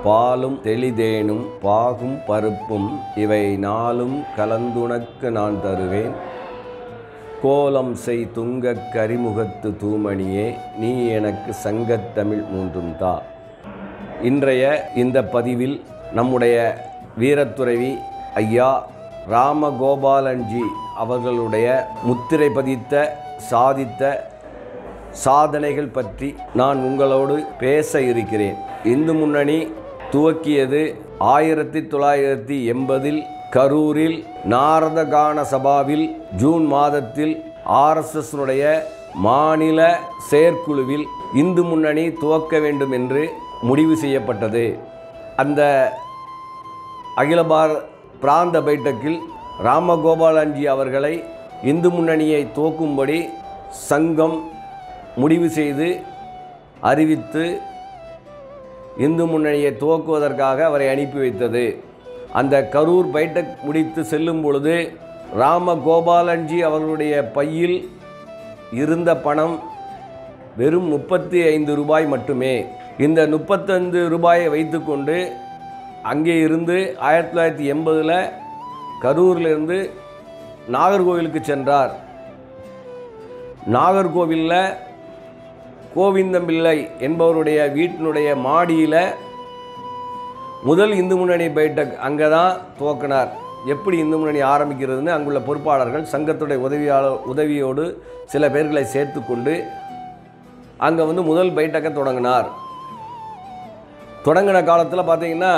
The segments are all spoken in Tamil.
பாலும் தெளிதேனும் பாகும் பருப்பும் இவை நாளும் கலந்துனக்கு நான் தருவேன் கோலம் செய் துங்கக் கரிமுகத்து தூமணியே நீ எனக்கு சங்கத்தமிழ் மூன்றும் தா இன்றைய இந்த பதிவில் நம்முடைய வீரத்துறவி ஐயா ராமகோபாலன்ஜி அவர்களுடைய முத்திரை பதித்த சாதித்த சாதனைகள் பற்றி நான் உங்களோடு பேச இருக்கிறேன் இந்து முன்னணி துவக்கியது ஆயிரத்தி தொள்ளாயிரத்தி எண்பதில் கரூரில் நாரதகான சபாவில் ஜூன் மாதத்தில் ஆர்எஸ்எஸ்னுடைய மாநில செயற்குழுவில் இந்து முன்னணி துவக்க வேண்டும் என்று முடிவு செய்யப்பட்டது அந்த அகில பாரத பிராந்த பைட்டக்கில் ராமகோபாலன்ஜி அவர்களை இந்து முன்னணியை துவக்கும்படி சங்கம் முடிவு செய்து அறிவித்து இந்து முன்னணியை துவக்குவதற்காக அவரை அனுப்பி வைத்தது அந்த கரூர் பைட்டக் முடித்து செல்லும் பொழுது ராமகோபாலன்ஜி அவர்களுடைய பையில் இருந்த பணம் வெறும் முப்பத்தி ஐந்து ரூபாய் மட்டுமே இந்த முப்பத்தைந்து ரூபாயை வைத்துக்கொண்டு அங்கே இருந்து ஆயிரத்தி தொள்ளாயிரத்தி எண்பதில் கரூரிலிருந்து நாகர்கோவிலுக்கு சென்றார் நாகர்கோவிலில் கோவிந்தம்பிள்ளை என்பவருடைய வீட்டினுடைய மாடியில் முதல் இந்து முன்னணி பைட்டக் அங்கே தான் துவக்கினார் எப்படி இந்து முன்னணி ஆரம்பிக்கிறதுன்னு அங்குள்ள பொறுப்பாளர்கள் சங்கத்துடைய உதவியாளர் உதவியோடு சில பேர்களை சேர்த்து கொண்டு அங்கே வந்து முதல் பைட்டக்கை தொடங்கினார் தொடங்கின காலத்தில் பார்த்தீங்கன்னா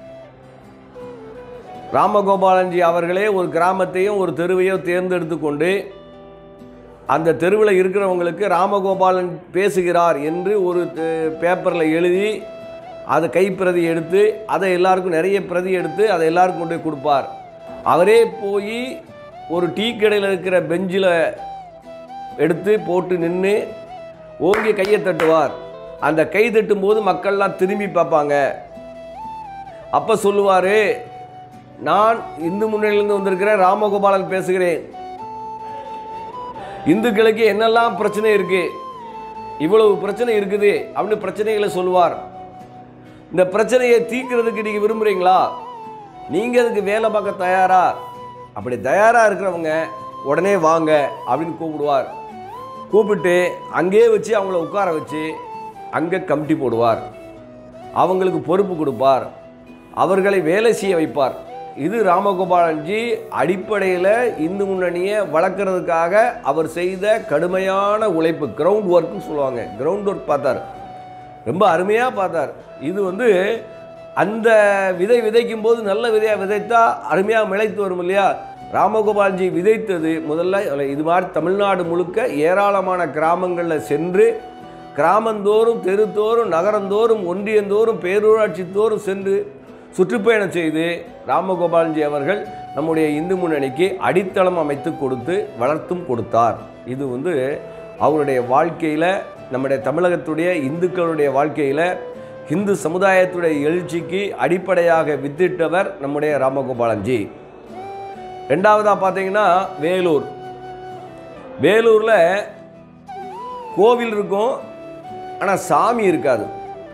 ராமகோபாலன்ஜி அவர்களே ஒரு கிராமத்தையும் ஒரு தெருவையோ தேர்ந்தெடுத்து கொண்டு அந்த தெருவில் இருக்கிறவங்களுக்கு ராமகோபாலன் பேசுகிறார் என்று ஒரு பேப்பரில் எழுதி அதை கைப்பிரதி எடுத்து அதை எல்லாருக்கும் நிறைய பிரதி எடுத்து அதை எல்லாருக்கும் கொண்டு போய் கொடுப்பார் அவரே போய் ஒரு டீ கடையில் இருக்கிற பெஞ்சில் எடுத்து போட்டு நின்று ஓங்கி கையை தட்டுவார் அந்த கை தட்டும் போது மக்கள்லாம் திரும்பி பார்ப்பாங்க அப்போ சொல்லுவார் நான் இந்து முன்னணியிலிருந்து வந்திருக்கிற ராமகோபாலன் பேசுகிறேன் இந்துக்களுக்கு என்னெல்லாம் பிரச்சனை இருக்கு இவ்வளவு பிரச்சனை இருக்குது அப்படின்னு பிரச்சனைகளை சொல்லுவார் இந்த பிரச்சனையை தீர்க்கிறதுக்கு நீங்கள் விரும்புகிறீங்களா நீங்கள் அதுக்கு வேலை பார்க்க தயாரா அப்படி தயாராக இருக்கிறவங்க உடனே வாங்க அப்படின்னு கூப்பிடுவார் கூப்பிட்டு அங்கேயே வச்சு அவங்கள உட்கார வச்சு அங்கே கமிட்டி போடுவார் அவங்களுக்கு பொறுப்பு கொடுப்பார் அவர்களை வேலை செய்ய வைப்பார் இது ராமகோபாலன்ஜி அடிப்படையில் இந்து முன்னணியை வளர்க்குறதுக்காக அவர் செய்த கடுமையான உழைப்பு கிரவுண்ட் ஒர்க்குன்னு சொல்லுவாங்க கிரவுண்ட் ஒர்க் பார்த்தார் ரொம்ப அருமையாக பார்த்தார் இது வந்து அந்த விதை விதைக்கும் போது நல்ல விதையாக விதைத்தா அருமையாக மிளைத்து வரும் இல்லையா ராமகோபால்ஜி விதைத்தது முதல்ல இது மாதிரி தமிழ்நாடு முழுக்க ஏராளமான கிராமங்களில் சென்று கிராமந்தோறும் தெருத்தோறும் நகரந்தோறும் ஒன்றியந்தோறும் பேரூராட்சி தோறும் சென்று சுற்றுப்பயணம் செய்து ராமகோபால்ஜி அவர்கள் நம்முடைய இந்து முன்னணிக்கு அடித்தளம் அமைத்து கொடுத்து வளர்த்தும் கொடுத்தார் இது வந்து அவருடைய வாழ்க்கையில் நம்முடைய தமிழகத்துடைய இந்துக்களுடைய வாழ்க்கையில் இந்து சமுதாயத்துடைய எழுச்சிக்கு அடிப்படையாக வித்திட்டவர் நம்முடைய ராமகோபாலன்ஜி ரெண்டாவதாக பார்த்தீங்கன்னா வேலூர் வேலூரில் கோவில் இருக்கும் ஆனால் சாமி இருக்காது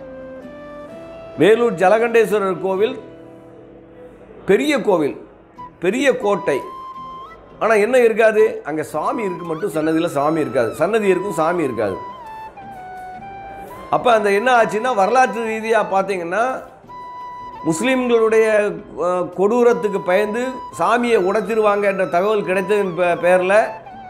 வேலூர் ஜலகண்டேஸ்வரர் கோவில் பெரிய கோவில் பெரிய கோட்டை ஆனால் என்ன இருக்காது அங்கே சாமி இருக்கு மட்டும் சன்னதியில் சாமி இருக்காது சன்னதி இருக்கும் சாமி இருக்காது அப்போ அந்த என்ன ஆச்சுன்னா வரலாற்று ரீதியாக பார்த்தீங்கன்னா முஸ்லீம்களுடைய அஹ், கொடூரத்துக்கு பயந்து சாமியை உடைத்திருவாங்க என்ற தகவல் கிடைத்ததின் பே- பேரில்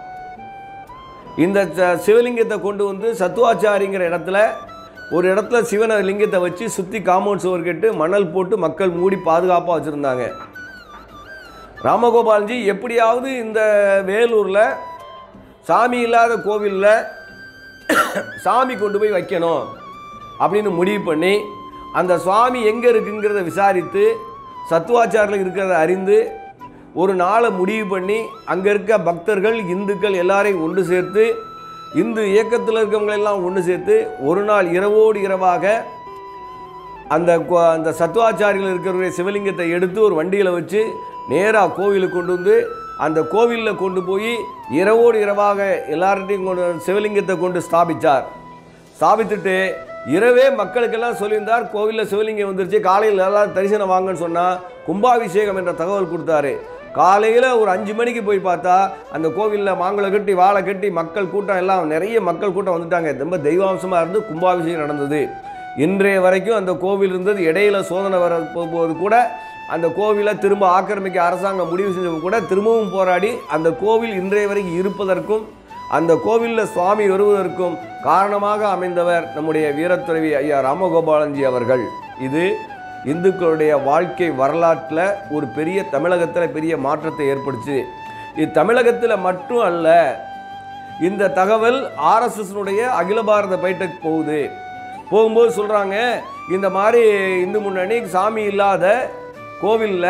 இந்த ச- சிவலிங்கத்தை கொண்டு வந்து சத்துவாச்சாரிங்கிற இடத்துல ஒரு இடத்துல சிவன லிங்கத்தை வச்சு சுற்றி காம்பவுண்ட் சுவர் கட்டு மணல் போட்டு மக்கள் மூடி பாதுகாப்பாக வச்சுருந்தாங்க ராமகோபால்ஜி எப்படியாவது இந்த வேலூரில் சாமி இல்லாத கோவிலில் சாமி கொண்டு போய் வைக்கணும் அப்படின்னு முடிவு பண்ணி அந்த சுவாமி எங்கே இருக்குங்கிறத விசாரித்து சத்துவாச்சாரில் இருக்கிறத அறிந்து ஒரு நாளை முடிவு பண்ணி அங்கே இருக்க பக்தர்கள் இந்துக்கள் எல்லாரையும் ஒன்று சேர்த்து இந்து இயக்கத்தில் இருக்கவங்களெல்லாம் ஒன்று சேர்த்து ஒரு நாள் இரவோடு இரவாக அந்த கோ- அந்த சத்துவாச்சாரியில் இருக்கிற சிவலிங்கத்தை எடுத்து ஒரு வண்டியில் வச்சு நேராக கோவிலுக்கு கொண்டு வந்து அந்த கோவிலில் கொண்டு போய் இரவோடு இரவாக எல்லார்ட்டையும் கொண்டு சிவலிங்கத்தை கொண்டு ஸ்தாபித்தார் ஸ்தாபித்துட்டு இரவே மக்களுக்கெல்லாம் சொல்லியிருந்தார் கோவிலில் சிவலிங்கம் வந்துருச்சு காலையில் எல்லாம் தரிசனம் வாங்கன்னு சொன்னால் கும்பாபிஷேகம் என்ற தகவல் கொடுத்தாரு காலையில் ஒரு அஞ்சு மணிக்கு போய் பார்த்தா அந்த கோவிலில் மாங்கலை கட்டி வாழை கட்டி மக்கள் கூட்டம் எல்லாம் நிறைய மக்கள் கூட்டம் வந்துட்டாங்க ரொம்ப தெய்வாம்சமாக இருந்து கும்பாபிஷேகம் நடந்தது இன்றைய வரைக்கும் அந்த கோவில் இருந்தது இடையில சோதனை வர போகும்போது கூட அந்த கோவிலை திரும்ப ஆக்கிரமிக்க அரசாங்கம் முடிவு செஞ்சது கூட திரும்பவும் போராடி அந்த கோவில் இன்றைய வரைக்கும் இருப்பதற்கும் அந்த கோவிலில் சுவாமி வருவதற்கும் காரணமாக அமைந்தவர் நம்முடைய வீரத்துறவி ஐயா ராமகோபாலன்ஜி அவர்கள் இது இந்துக்களுடைய வாழ்க்கை வரலாற்றில் ஒரு பெரிய தமிழகத்தில் பெரிய மாற்றத்தை ஏற்படுச்சு இது தமிழகத்தில் மட்டும் அல்ல இந்த தகவல் ஆர்எஸ்எஸ்னுடைய அகில பாரத பைட்டக் போகுது போகும்போது சொல்கிறாங்க இந்த மாதிரி இந்து முன்னணி சாமி இல்லாத கோவிலில்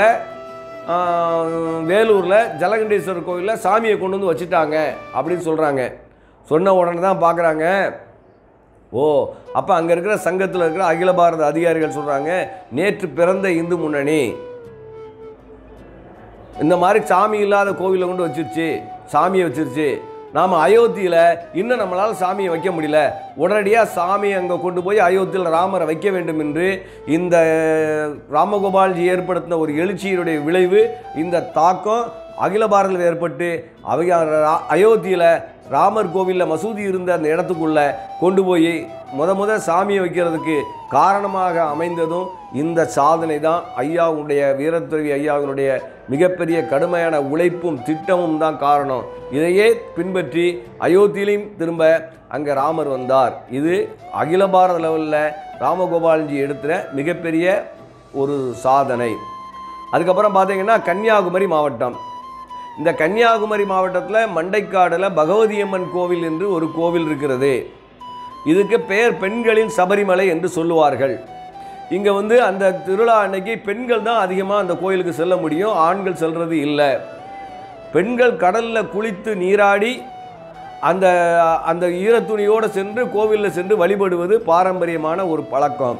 வேலூரில் ஜலகண்டேஸ்வரர் கோவிலில் சாமியை கொண்டு வந்து வச்சுட்டாங்க அப்படின்னு சொல்கிறாங்க சொன்ன உடனே தான் பார்க்குறாங்க ஓ அப்போ அங்கே இருக்கிற சங்கத்தில் இருக்கிற அகில பாரத அதிகாரிகள் சொல்கிறாங்க நேற்று பிறந்த இந்து முன்னணி இந்த மாதிரி சாமி இல்லாத கோவிலை கொண்டு வச்சிருச்சு சாமியை வச்சிருச்சு நாம் அயோத்தியில் இன்னும் நம்மளால் சாமியை வைக்க முடியல உடனடியாக சாமியை அங்கே கொண்டு போய் அயோத்தியில் ராமரை வைக்க வேண்டும் என்று இந்த ராமகோபால்ஜி ஏற்படுத்தின ஒரு எழுச்சியினுடைய விளைவு இந்த தாக்கம் அகில பாரதில் ஏற்பட்டு அவங்க ரா- அயோத்தியில் ராமர் கோவிலில் மசூதி இருந்த அந்த இடத்துக்குள்ள கொண்டு போய் முத முத சாமியை வைக்கிறதுக்கு காரணமாக அமைந்ததும் இந்த சாதனை தான் ஐயாவுடைய வீரத்துறவி ஐயாவினுடைய மிகப்பெரிய கடுமையான உழைப்பும் திட்டமும் தான் காரணம் இதையே பின்பற்றி அயோத்தியிலையும் திரும்ப அங்கே ராமர் வந்தார் இது அகில பாரத லெவலில் ராமகோபால்ஜி எடுத்த மிகப்பெரிய ஒரு சாதனை அதுக்கப்புறம் பார்த்தீங்கன்னா கன்னியாகுமரி மாவட்டம் இந்த கன்னியாகுமரி மாவட்டத்தில் மண்டைக்காடில் பகவதியம்மன் கோவில் என்று ஒரு கோவில் இருக்கிறது இதுக்கு பெயர் பெண்களின் சபரிமலை என்று சொல்லுவார்கள் இங்கே வந்து அந்த திருவிழா அன்னைக்கு பெண்கள் தான் அதிகமாக அந்த கோயிலுக்கு செல்ல முடியும் ஆண்கள் செல்றது இல்லை பெண்கள் கடலில் குளித்து நீராடி அந்த அந்த ஈரத்துணியோடு சென்று கோவிலில் சென்று வழிபடுவது பாரம்பரியமான ஒரு பழக்கம்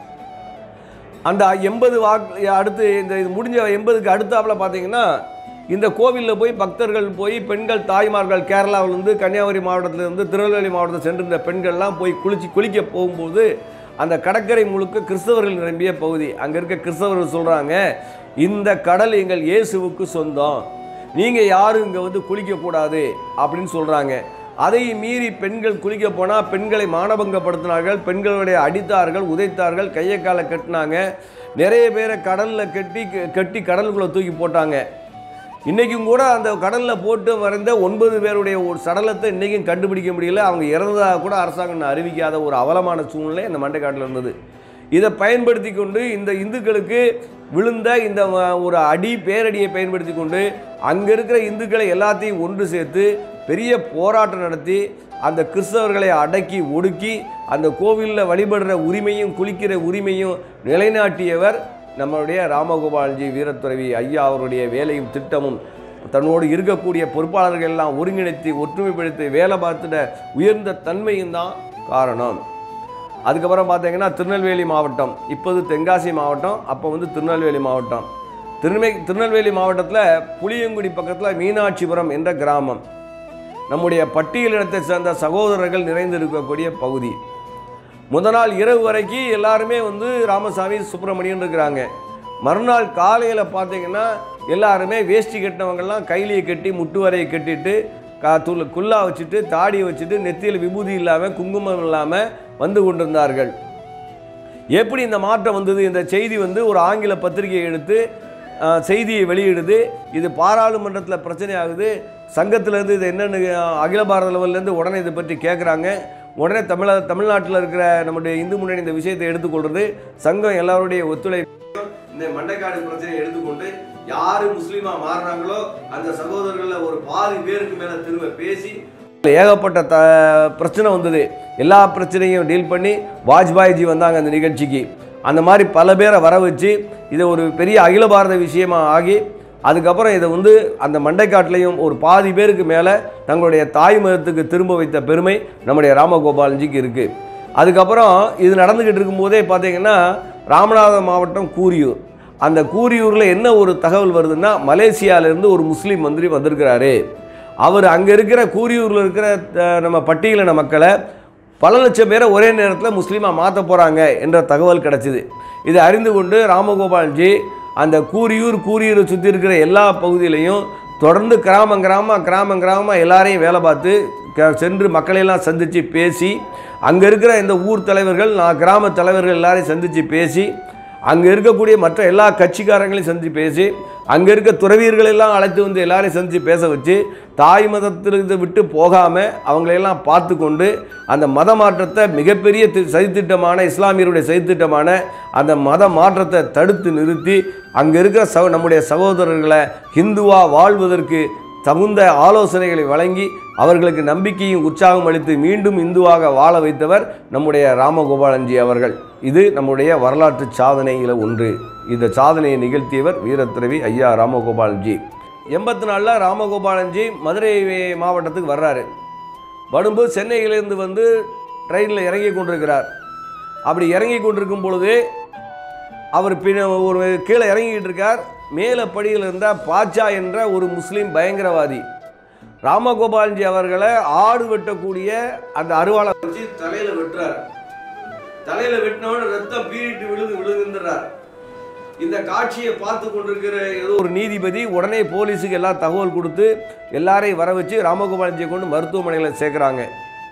அந்த எண்பது வாக்கு அடுத்து இந்த இது முடிஞ்ச எண்பதுக்கு அடுத்தாப்புல பார்த்தீங்கன்னா இந்த கோவிலில் போய் பக்தர்கள் போய் பெண்கள் தாய்மார்கள் கேரளாவிலிருந்து கன்னியாகுமரி மாவட்டத்திலிருந்து திருநெல்வேலி மாவட்டத்தில் சென்றிருந்த பெண்கள்லாம் போய் குளிச்சு குளிக்க போகும்போது அந்த கடற்கரை முழுக்க கிறிஸ்தவர்கள் நிரம்பிய பகுதி அங்கே இருக்க கிறிஸ்தவர்கள் சொல்கிறாங்க இந்த கடல் எங்கள் இயேசுவுக்கு சொந்தம் நீங்கள் யாரும் இங்கே வந்து குளிக்கக்கூடாது அப்படின்னு சொல்கிறாங்க அதை மீறி பெண்கள் குளிக்க போனால் பெண்களை மானபங்கப்படுத்தினார்கள் பெண்களுடைய அடித்தார்கள் உதைத்தார்கள் கையை காலை கட்டினாங்க நிறைய பேரை கடலில் கட்டி கட்டி கடலுக்குள்ளே தூக்கி போட்டாங்க இன்றைக்கும் கூட அந்த கடலில் போட்டு மறைந்த ஒன்பது பேருடைய ஒரு சடலத்தை இன்றைக்கும் கண்டுபிடிக்க முடியல அவங்க இறந்ததாக கூட அரசாங்கம் இன்னும் அறிவிக்காத ஒரு அவலமான சூழ்நிலை அந்த மண்டைக்காட்டில் இருந்தது இதை பயன்படுத்தி கொண்டு இந்த இந்துக்களுக்கு விழுந்த இந்த அஹ், ஒரு அடி பேரடியை பயன்படுத்தி கொண்டு அங்கே இருக்கிற இந்துக்களை எல்லாத்தையும் ஒன்று சேர்த்து பெரிய போராட்டம் நடத்தி அந்த கிறிஸ்தவர்களை அடக்கி ஒடுக்கி அந்த கோவிலில் வழிபடுற உரிமையும் குளிக்கிற உரிமையும் நிலைநாட்டியவர் நம்மளுடைய ராமகோபால்ஜி வீரத்துறவி ஐயா அவருடைய வேலையும் திட்டமும் தன்னோடு இருக்கக்கூடிய பொறுப்பாளர்கள் எல்லாம் ஒருங்கிணைத்து ஒற்றுமைப்படுத்தி வேலை பார்த்துட உயர்ந்த தன்மையும் தான் காரணம் அதுக்கப்புறம் பார்த்தீங்கன்னா திருநெல்வேலி மாவட்டம் இப்போது தென்காசி மாவட்டம் அப்போ வந்து திருநெல்வேலி மாவட்டம் திருநெ திருநெல்வேலி மாவட்டத்தில் புளியங்குடி பக்கத்தில் மீனாட்சிபுரம் என்ற கிராமம் நம்முடைய பட்டியலினத்தை சேர்ந்த சகோதரர்கள் நிறைந்திருக்கக்கூடிய பகுதி முத நாள் இரவு வரைக்கும் எல்லாருமே வந்து ராமசாமி சுப்பிரமணியன் இருக்கிறாங்க மறுநாள் காலையில் பார்த்தீங்கன்னா எல்லாருமே வேஷ்டி கட்டினவங்கெல்லாம் கைலியை கட்டி முட்டு வரையை கட்டிட்டு கா துள் குல்லா வச்சுட்டு தாடியை வச்சுட்டு நெத்தியில் விபூதி இல்லாமல் குங்குமம் இல்லாமல் வந்து கொண்டிருந்தார்கள் எப்படி இந்த மாற்றம் வந்தது இந்த செய்தி வந்து ஒரு ஆங்கில பத்திரிகை எடுத்து அஹ், செய்தியை வெளியிடுது இது பாராளுமன்றத்தில் பிரச்சனை ஆகுது சங்கத்திலேருந்து இது என்னென்னு அகில பாரத லெவல்லேருந்து உடனே இதை பற்றி கேட்குறாங்க உடனே தமிழ தமிழ்நாட்டில் இருக்கிற நம்முடைய இந்து முன்னணி இந்த விஷயத்தை எடுத்துக்கொள்றது சங்கம் எல்லாருடைய ஒத்துழைப்பு இந்த மண்டைக்காடு பிரச்சனையை எடுத்துக்கொண்டு யாரு முஸ்லீமா மாறுறாங்களோ அந்த சகோதரர்கள ஒரு பாதி பேருக்கு மேல திரும்ப பேசி ஏகப்பட்ட த பிரச்சனை வந்தது எல்லா பிரச்சனையும் டீல் பண்ணி வாஜ்பாய்ஜி வந்தாங்க அந்த நிகழ்ச்சிக்கு அந்த மாதிரி பல பேரை வர வச்சு இதை ஒரு பெரிய அகில பாரத விஷயமா ஆகி அதுக்கப்புறம் இதை வந்து அந்த மண்டைக்காட்டிலையும் ஒரு பாதி பேருக்கு மேலே தங்களுடைய தாய் மதத்துக்கு திரும்ப வைத்த பெருமை நம்முடைய ராமகோபால்ஜிக்கு இருக்குது அதுக்கப்புறம் இது நடந்துக்கிட்டு இருக்கும்போதே பார்த்தீங்கன்னா ராமநாதபுரம் மாவட்டம் கூரியூர் அந்த கூரியூரில் என்ன ஒரு தகவல் வருதுன்னா மலேசியாவிலேருந்து ஒரு முஸ்லீம் மந்திரி வந்திருக்கிறாரு அவர் அங்கே இருக்கிற கூரியூரில் இருக்கிற அஹ், நம்ம பட்டியலின மக்களை பல லட்சம் பேரை ஒரே நேரத்தில் முஸ்லீமாக மாற்ற போகிறாங்க என்ற தகவல் கிடச்சிது இதை அறிந்து கொண்டு ராமகோபால்ஜி அந்த கூரியூர் கூரியூரை சுற்றி இருக்கிற எல்லா பகுதியிலையும் தொடர்ந்து கிராமம் கிராமம் கிராமம் கிராமமாக எல்லாரையும் வேலை பார்த்து க- சென்று மக்களையெல்லாம் சந்தித்து பேசி அங்கே இருக்கிற இந்த ஊர் தலைவர்கள் நான் கிராம தலைவர்கள் எல்லாரையும் சந்தித்து பேசி அங்கே இருக்கக்கூடிய மற்ற எல்லா கட்சிக்காரங்களையும் சந்தித்து பேசி அங்கே இருக்க துறவியர்கள் எல்லாம் அழைத்து வந்து எல்லாரையும் சந்தித்து பேச வச்சு தாய் மதத்திலிருந்து விட்டு போகாமல் அவங்களையெல்லாம் பார்த்து கொண்டு அந்த மத மாற்றத்தை மிகப்பெரிய தி- சதித்திட்டமான இஸ்லாமியருடைய சதித்திட்டமான அந்த மத மாற்றத்தை தடுத்து நிறுத்தி அங்கே இருக்கிற சகோ நம்முடைய சகோதரர்களை ஹிந்துவா வாழ்வதற்கு தகுந்த ஆலோசனைகளை வழங்கி அவர்களுக்கு நம்பிக்கையும் உற்சாகம் அளித்து மீண்டும் இந்துவாக வாழ வைத்தவர் நம்முடைய ராமகோபாலன்ஜி அவர்கள் இது நம்முடைய வரலாற்று சாதனையில் ஒன்று இந்த சாதனையை நிகழ்த்தியவர் வீரத்துறவி ஐயா ராமகோபாலன்ஜி எண்பத்தி நாலில் ராமகோபாலன்ஜி மதுரை மாவட்டத்துக்கு வர்றாரு வரும்போது சென்னையிலேருந்து வந்து ட்ரெயினில் இறங்கி கொண்டிருக்கிறார் அப்படி இறங்கி கொண்டிருக்கும் பொழுது அவர் பின்ன ஒரு கீழே இறங்கிக்கிட்டு இருக்கார் மேலே படியில் இருந்த பாச்சா என்ற ஒரு முஸ்லீம் பயங்கரவாதி ராமகோபால்ஜி அவர்களை ஆடு வெட்டக்கூடிய அந்த அருவாளை வச்சு தலையில் வெட்டுறார் தலையில் வெட்டினவன ரத்தம் பீறிட்டு விழுது விழுதுன்றார் இந்த காட்சியை பார்த்து கொண்டிருக்கிற ஏதோ ஒரு நீதிபதி உடனே போலீஸுக்கு எல்லாம் தகவல் கொடுத்து எல்லாரையும் வர வச்சு ராமகோபால்ஜியை கொண்டு மருத்துவமனையில் சேர்க்குறாங்க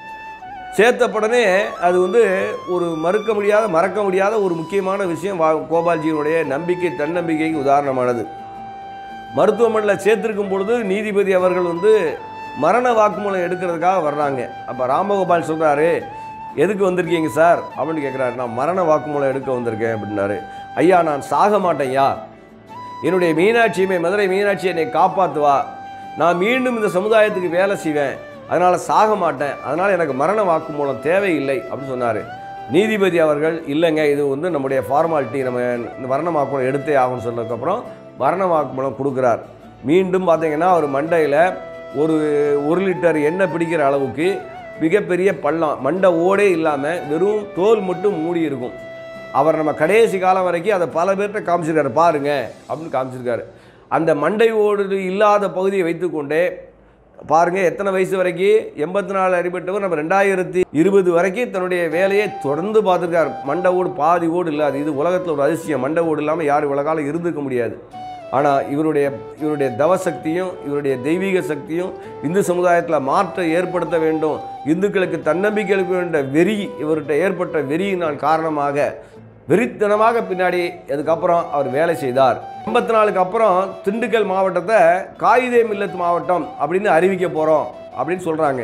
சேர்த்த உடனே அது வந்து ஒரு மறுக்க முடியாத மறக்க முடியாத ஒரு முக்கியமான விஷயம் வா- கோபால்ஜியினுடைய நம்பிக்கை தன்னம்பிக்கைக்கு உதாரணமானது மருத்துவமனையில் சேர்த்திருக்கும் பொழுது நீதிபதி அவர்கள் வந்து மரண வாக்குமூலம் எடுக்கிறதுக்காக வர்றாங்க அப்போ ராமகோபால் சொல்கிறாரு எதுக்கு வந்திருக்கீங்க சார் அப்படின்னு கேட்குறாரு நான் மரண வாக்குமூலம் எடுக்க வந்திருக்கேன் அப்படின்னாரு ஐயா நான் சாக மாட்டேன்யா என்னுடைய மீனாட்சியுமே மதுரை மீனாட்சி என்னை காப்பாற்றுவா நான் மீண்டும் இந்த சமுதாயத்துக்கு வேலை செய்வேன் அதனால் சாக மாட்டேன் அதனால் எனக்கு மரண வாக்குமூலம் தேவையில்லை அப்படின்னு சொன்னார் நீதிபதி அவர்கள் இல்லைங்க இது வந்து நம்முடைய ஃபார்மாலிட்டி நம்ம இந்த மரண வாக்குமூலம் எடுத்தே ஆகும்னு சொன்னதுக்கப்புறம் மரண வாக்குமூலம் கொடுக்குறார் மீண்டும் பார்த்தீங்கன்னா அவர் மண்டையில் ஒரு ஒரு லிட்டர் எண்ணெய் பிடிக்கிற அளவுக்கு மிகப்பெரிய பள்ளம் மண்டை ஓடே இல்லாமல் வெறும் தோல் மட்டும் மூடி இருக்கும் அவர் நம்ம கடைசி காலம் வரைக்கும் அதை பல பேர்கிட்ட காமிச்சிருக்காரு பாருங்க அப்படின்னு காமிச்சிருக்காரு அந்த மண்டை ஓடு இல்லாத பகுதியை வைத்துக்கொண்டே பாருங்க எத்தனை வயசு வரைக்கும் எண்பத்தி நாலு அடிபட்டவர் நம்ம ரெண்டாயிரத்தி இருபது வரைக்கும் தன்னுடைய வேலையை தொடர்ந்து பார்த்துருக்கார் மண்டை ஓடு பாதி ஓடு இல்லாது இது உலகத்தில் ஒரு அதிசயம் மண்டை ஓடு இல்லாமல் யாரும் இவ்வளோ காலம் இருந்திருக்க முடியாது ஆனால் இவருடைய இவருடைய தவசக்தியும் இவருடைய தெய்வீக சக்தியும் இந்து சமுதாயத்தில் மாற்றம் ஏற்படுத்த வேண்டும் இந்துக்களுக்கு தன்னம்பிக்கை அளிக்க வேண்ட வெறி இவர்கிட்ட ஏற்பட்ட வெறியினால் காரணமாக வெறித்தனமாக பின்னாடி அதுக்கப்புறம் அவர் வேலை செய்தார் எண்பத்தி நாலுக்கு அப்புறம் திண்டுக்கல் மாவட்டத்தை காயிதே மில்லத் மாவட்டம் அப்படின்னு அறிவிக்க போகிறோம் அப்படின்னு சொல்கிறாங்க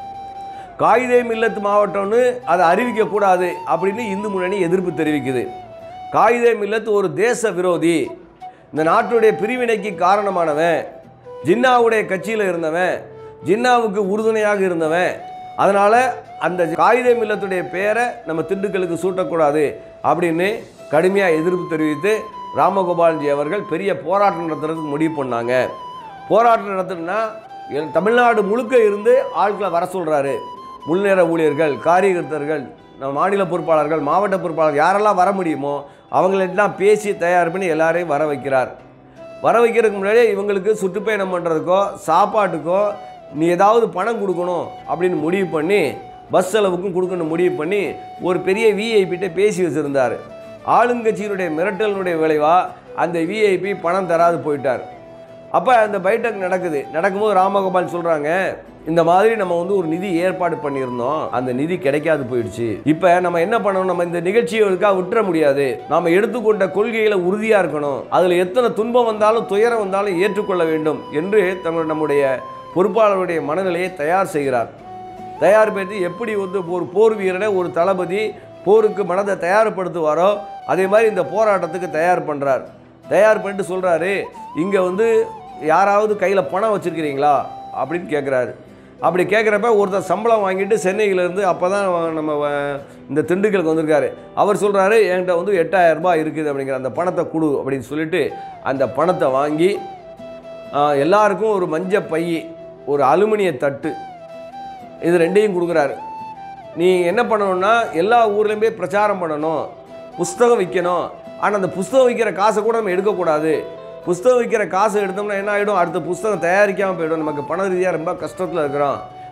காயிதே மில்லத் மாவட்டம்னு அதை அறிவிக்கக்கூடாது அப்படின்னு இந்து முன்னணி எதிர்ப்பு தெரிவிக்குது காயிதே மில்லத் ஒரு தேச விரோதி இந்த நாட்டுடைய பிரிவினைக்கு காரணமானவன் ஜின்னாவுடைய கட்சியில் இருந்தவன் ஜின்னாவுக்கு உறுதுணையாக இருந்தவன் அதனால் அந்த காயிதே மில்லத்துடைய பேரை நம்ம திண்டுக்கலுக்கு சூட்டக்கூடாது அப்படின்னு கடுமையாக எதிர்ப்பு தெரிவித்து ராமகோபால்ஜி அவர்கள் பெரிய போராட்டம் நடத்துறதுக்கு முடிவு பண்ணாங்க போராட்டம் நடத்துனா எல்- தமிழ்நாடு முழுக்க இருந்து ஆட்களை வர சொல்கிறாரு முன்னேற ஊழியர்கள் காரியகர்த்தர்கள் நம்ம மாநில பொறுப்பாளர்கள் மாவட்ட பொறுப்பாளர்கள் யாரெல்லாம் வர முடியுமோ அவங்களெல்லாம் பேசி தயார் பண்ணி எல்லாரையும் வர வைக்கிறார் வர வைக்கிறதுக்கு முன்னாடியே இவங்களுக்கு சுற்றுப்பயணம் பண்ணுறதுக்கோ சாப்பாட்டுக்கோ நீ ஏதாவது பணம் கொடுக்கணும் அப்படின்னு முடிவு பண்ணி பஸ் செலவுக்கும் கொடுக்கணும் முடிவு பண்ணி ஒரு பெரிய விஐபிட்ட பேசி வச்சுருந்தார் ஆளுங்கட்சியினுடைய மிரட்டலினுடைய விளைவாக அந்த விஐபி பணம் தராது போயிட்டார் அப்போ அந்த பைட்டக் நடக்குது நடக்கும்போது ராமகோபால் சொல்கிறாங்க இந்த மாதிரி நம்ம வந்து ஒரு நிதி ஏற்பாடு பண்ணியிருந்தோம் அந்த நிதி கிடைக்காது போயிடுச்சு இப்போ நம்ம என்ன பண்ணணும் நம்ம இந்த நிகழ்ச்சிகளுக்காக விட்டுற முடியாது நாம் எடுத்துக்கொண்ட கொள்கைகளை உறுதியாக இருக்கணும் அதில் எத்தனை துன்பம் வந்தாலும் துயரம் வந்தாலும் ஏற்றுக்கொள்ள வேண்டும் என்று தங்கள் நம்முடைய பொறுப்பாளருடைய மனநிலையை தயார் செய்கிறார் தயார்படுத்தி எப்படி வந்து ஒரு போர் வீரனை ஒரு தளபதி போருக்கு மனதை தயார்படுத்துவாரோ அதே மாதிரி இந்த போராட்டத்துக்கு தயார் பண்ணுறார் தயார் பண்ணிட்டு சொல்கிறாரு இங்கே வந்து யாராவது கையில் பணம் வச்சுருக்கிறீங்களா அப்படின்னு கேட்குறாரு அப்படி கேட்குறப்ப ஒருத்தர் சம்பளம் வாங்கிட்டு சென்னையிலேருந்து அப்போ தான் நம்ம வ- இந்த திண்டுக்கலுக்கு வந்திருக்காரு அவர் சொல்கிறாரு என்கிட்ட வந்து எட்டாயிரம் ரூபாய் இருக்குது அப்படிங்கிற அந்த பணத்தை கொடு அப்படின்னு சொல்லிட்டு அந்த பணத்தை வாங்கி ஆ, எல்லாருக்கும் ஒரு மஞ்ச பை ஒரு அலுமினிய தட்டு இது ரெண்டையும் கொடுக்குறாரு நீ என்ன பண்ணணும்னா எல்லா ஊர்லேயும் போய் பிரச்சாரம் பண்ணணும் புஸ்தகம் விற்கணும் ஆனால் அந்த புஸ்தகம் விற்கிற காசை கூட நம்ம எடுக்கக்கூடாது புஸ்தகம் விற்கிற காசை எடுத்தோம்னா என்ன ஆகிடும் அடுத்த புஸ்தகம் தயாரிக்காமல் போயிடும் நமக்கு பண ரீதியாக ரொம்ப கஷ்டத்தில் இருக்கிறோம்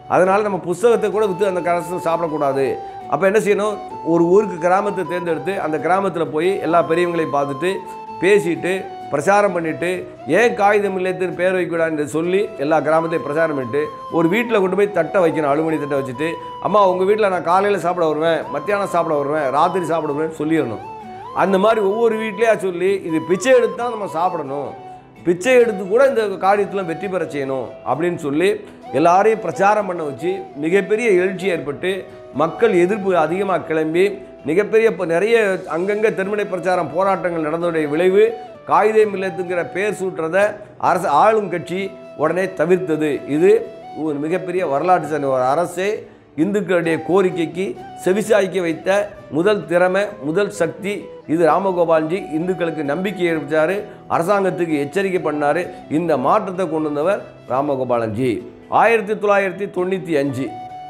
அதனால் நம்ம புஸ்தகத்தை கூட விற்று அந்த காசு சாப்பிடக்கூடாது அப்போ என்ன செய்யணும் ஒரு ஊருக்கு கிராமத்தை தேர்ந்தெடுத்து அந்த கிராமத்தில் போய் எல்லா பெரியவங்களையும் பார்த்துட்டு பேசிட்டு பிரச்சாரம் பண்ணிட்டு ஏன் காகிதம் இல்லத்துன்னு பேர் வைக்கூடாதுன்னு சொல்லி எல்லா கிராமத்தையும் பிரச்சாரம் பண்ணிட்டு ஒரு வீட்டில் கொண்டு போய் தட்டை வைக்கணும் அலுமினி தட்டை வச்சுட்டு அம்மா உங்கள் வீட்டில் நான் காலையில் சாப்பிட வருவேன் மத்தியானம் சாப்பிட வருவேன் ராத்திரி சாப்பிட வருவேன்னு சொல்லிடணும் அந்த மாதிரி ஒவ்வொரு வீட்லேயா சொல்லி இது பிச்சை எடுத்து தான் நம்ம சாப்பிடணும் பிச்சை எடுத்து கூட இந்த காரியத்தில் வெற்றி பெற செய்யணும் அப்படின்னு சொல்லி எல்லாரையும் பிரச்சாரம் பண்ண வச்சு மிகப்பெரிய எழுச்சி ஏற்பட்டு மக்கள் எதிர்ப்பு அதிகமாக கிளம்பி மிகப்பெரிய இப்போ நிறைய அங்கங்கே தெருமுனை பிரச்சாரம் போராட்டங்கள் நடந்ததுடைய விளைவு காகிதம் இல்லத்துங்கிற பேர் சூட்டுறதை அரசு ஆளும் கட்சி உடனே தவிர்த்தது இது ஒரு மிகப்பெரிய வரலாற்று சார்ந்த ஒரு அரசே இந்துக்களுடைய கோரிக்கைக்கு செவிசாய்க்க வைத்த முதல் திறமை முதல் சக்தி இது ராமகோபால்ஜி இந்துக்களுக்கு நம்பிக்கை ஏற்பட்டார் அரசாங்கத்துக்கு எச்சரிக்கை பண்ணார் இந்த மாற்றத்தை கொண்டு வந்தவர் ராமகோபாலன்ஜி ஆயிரத்தி தொள்ளாயிரத்தி தொண்ணூற்றி அஞ்சு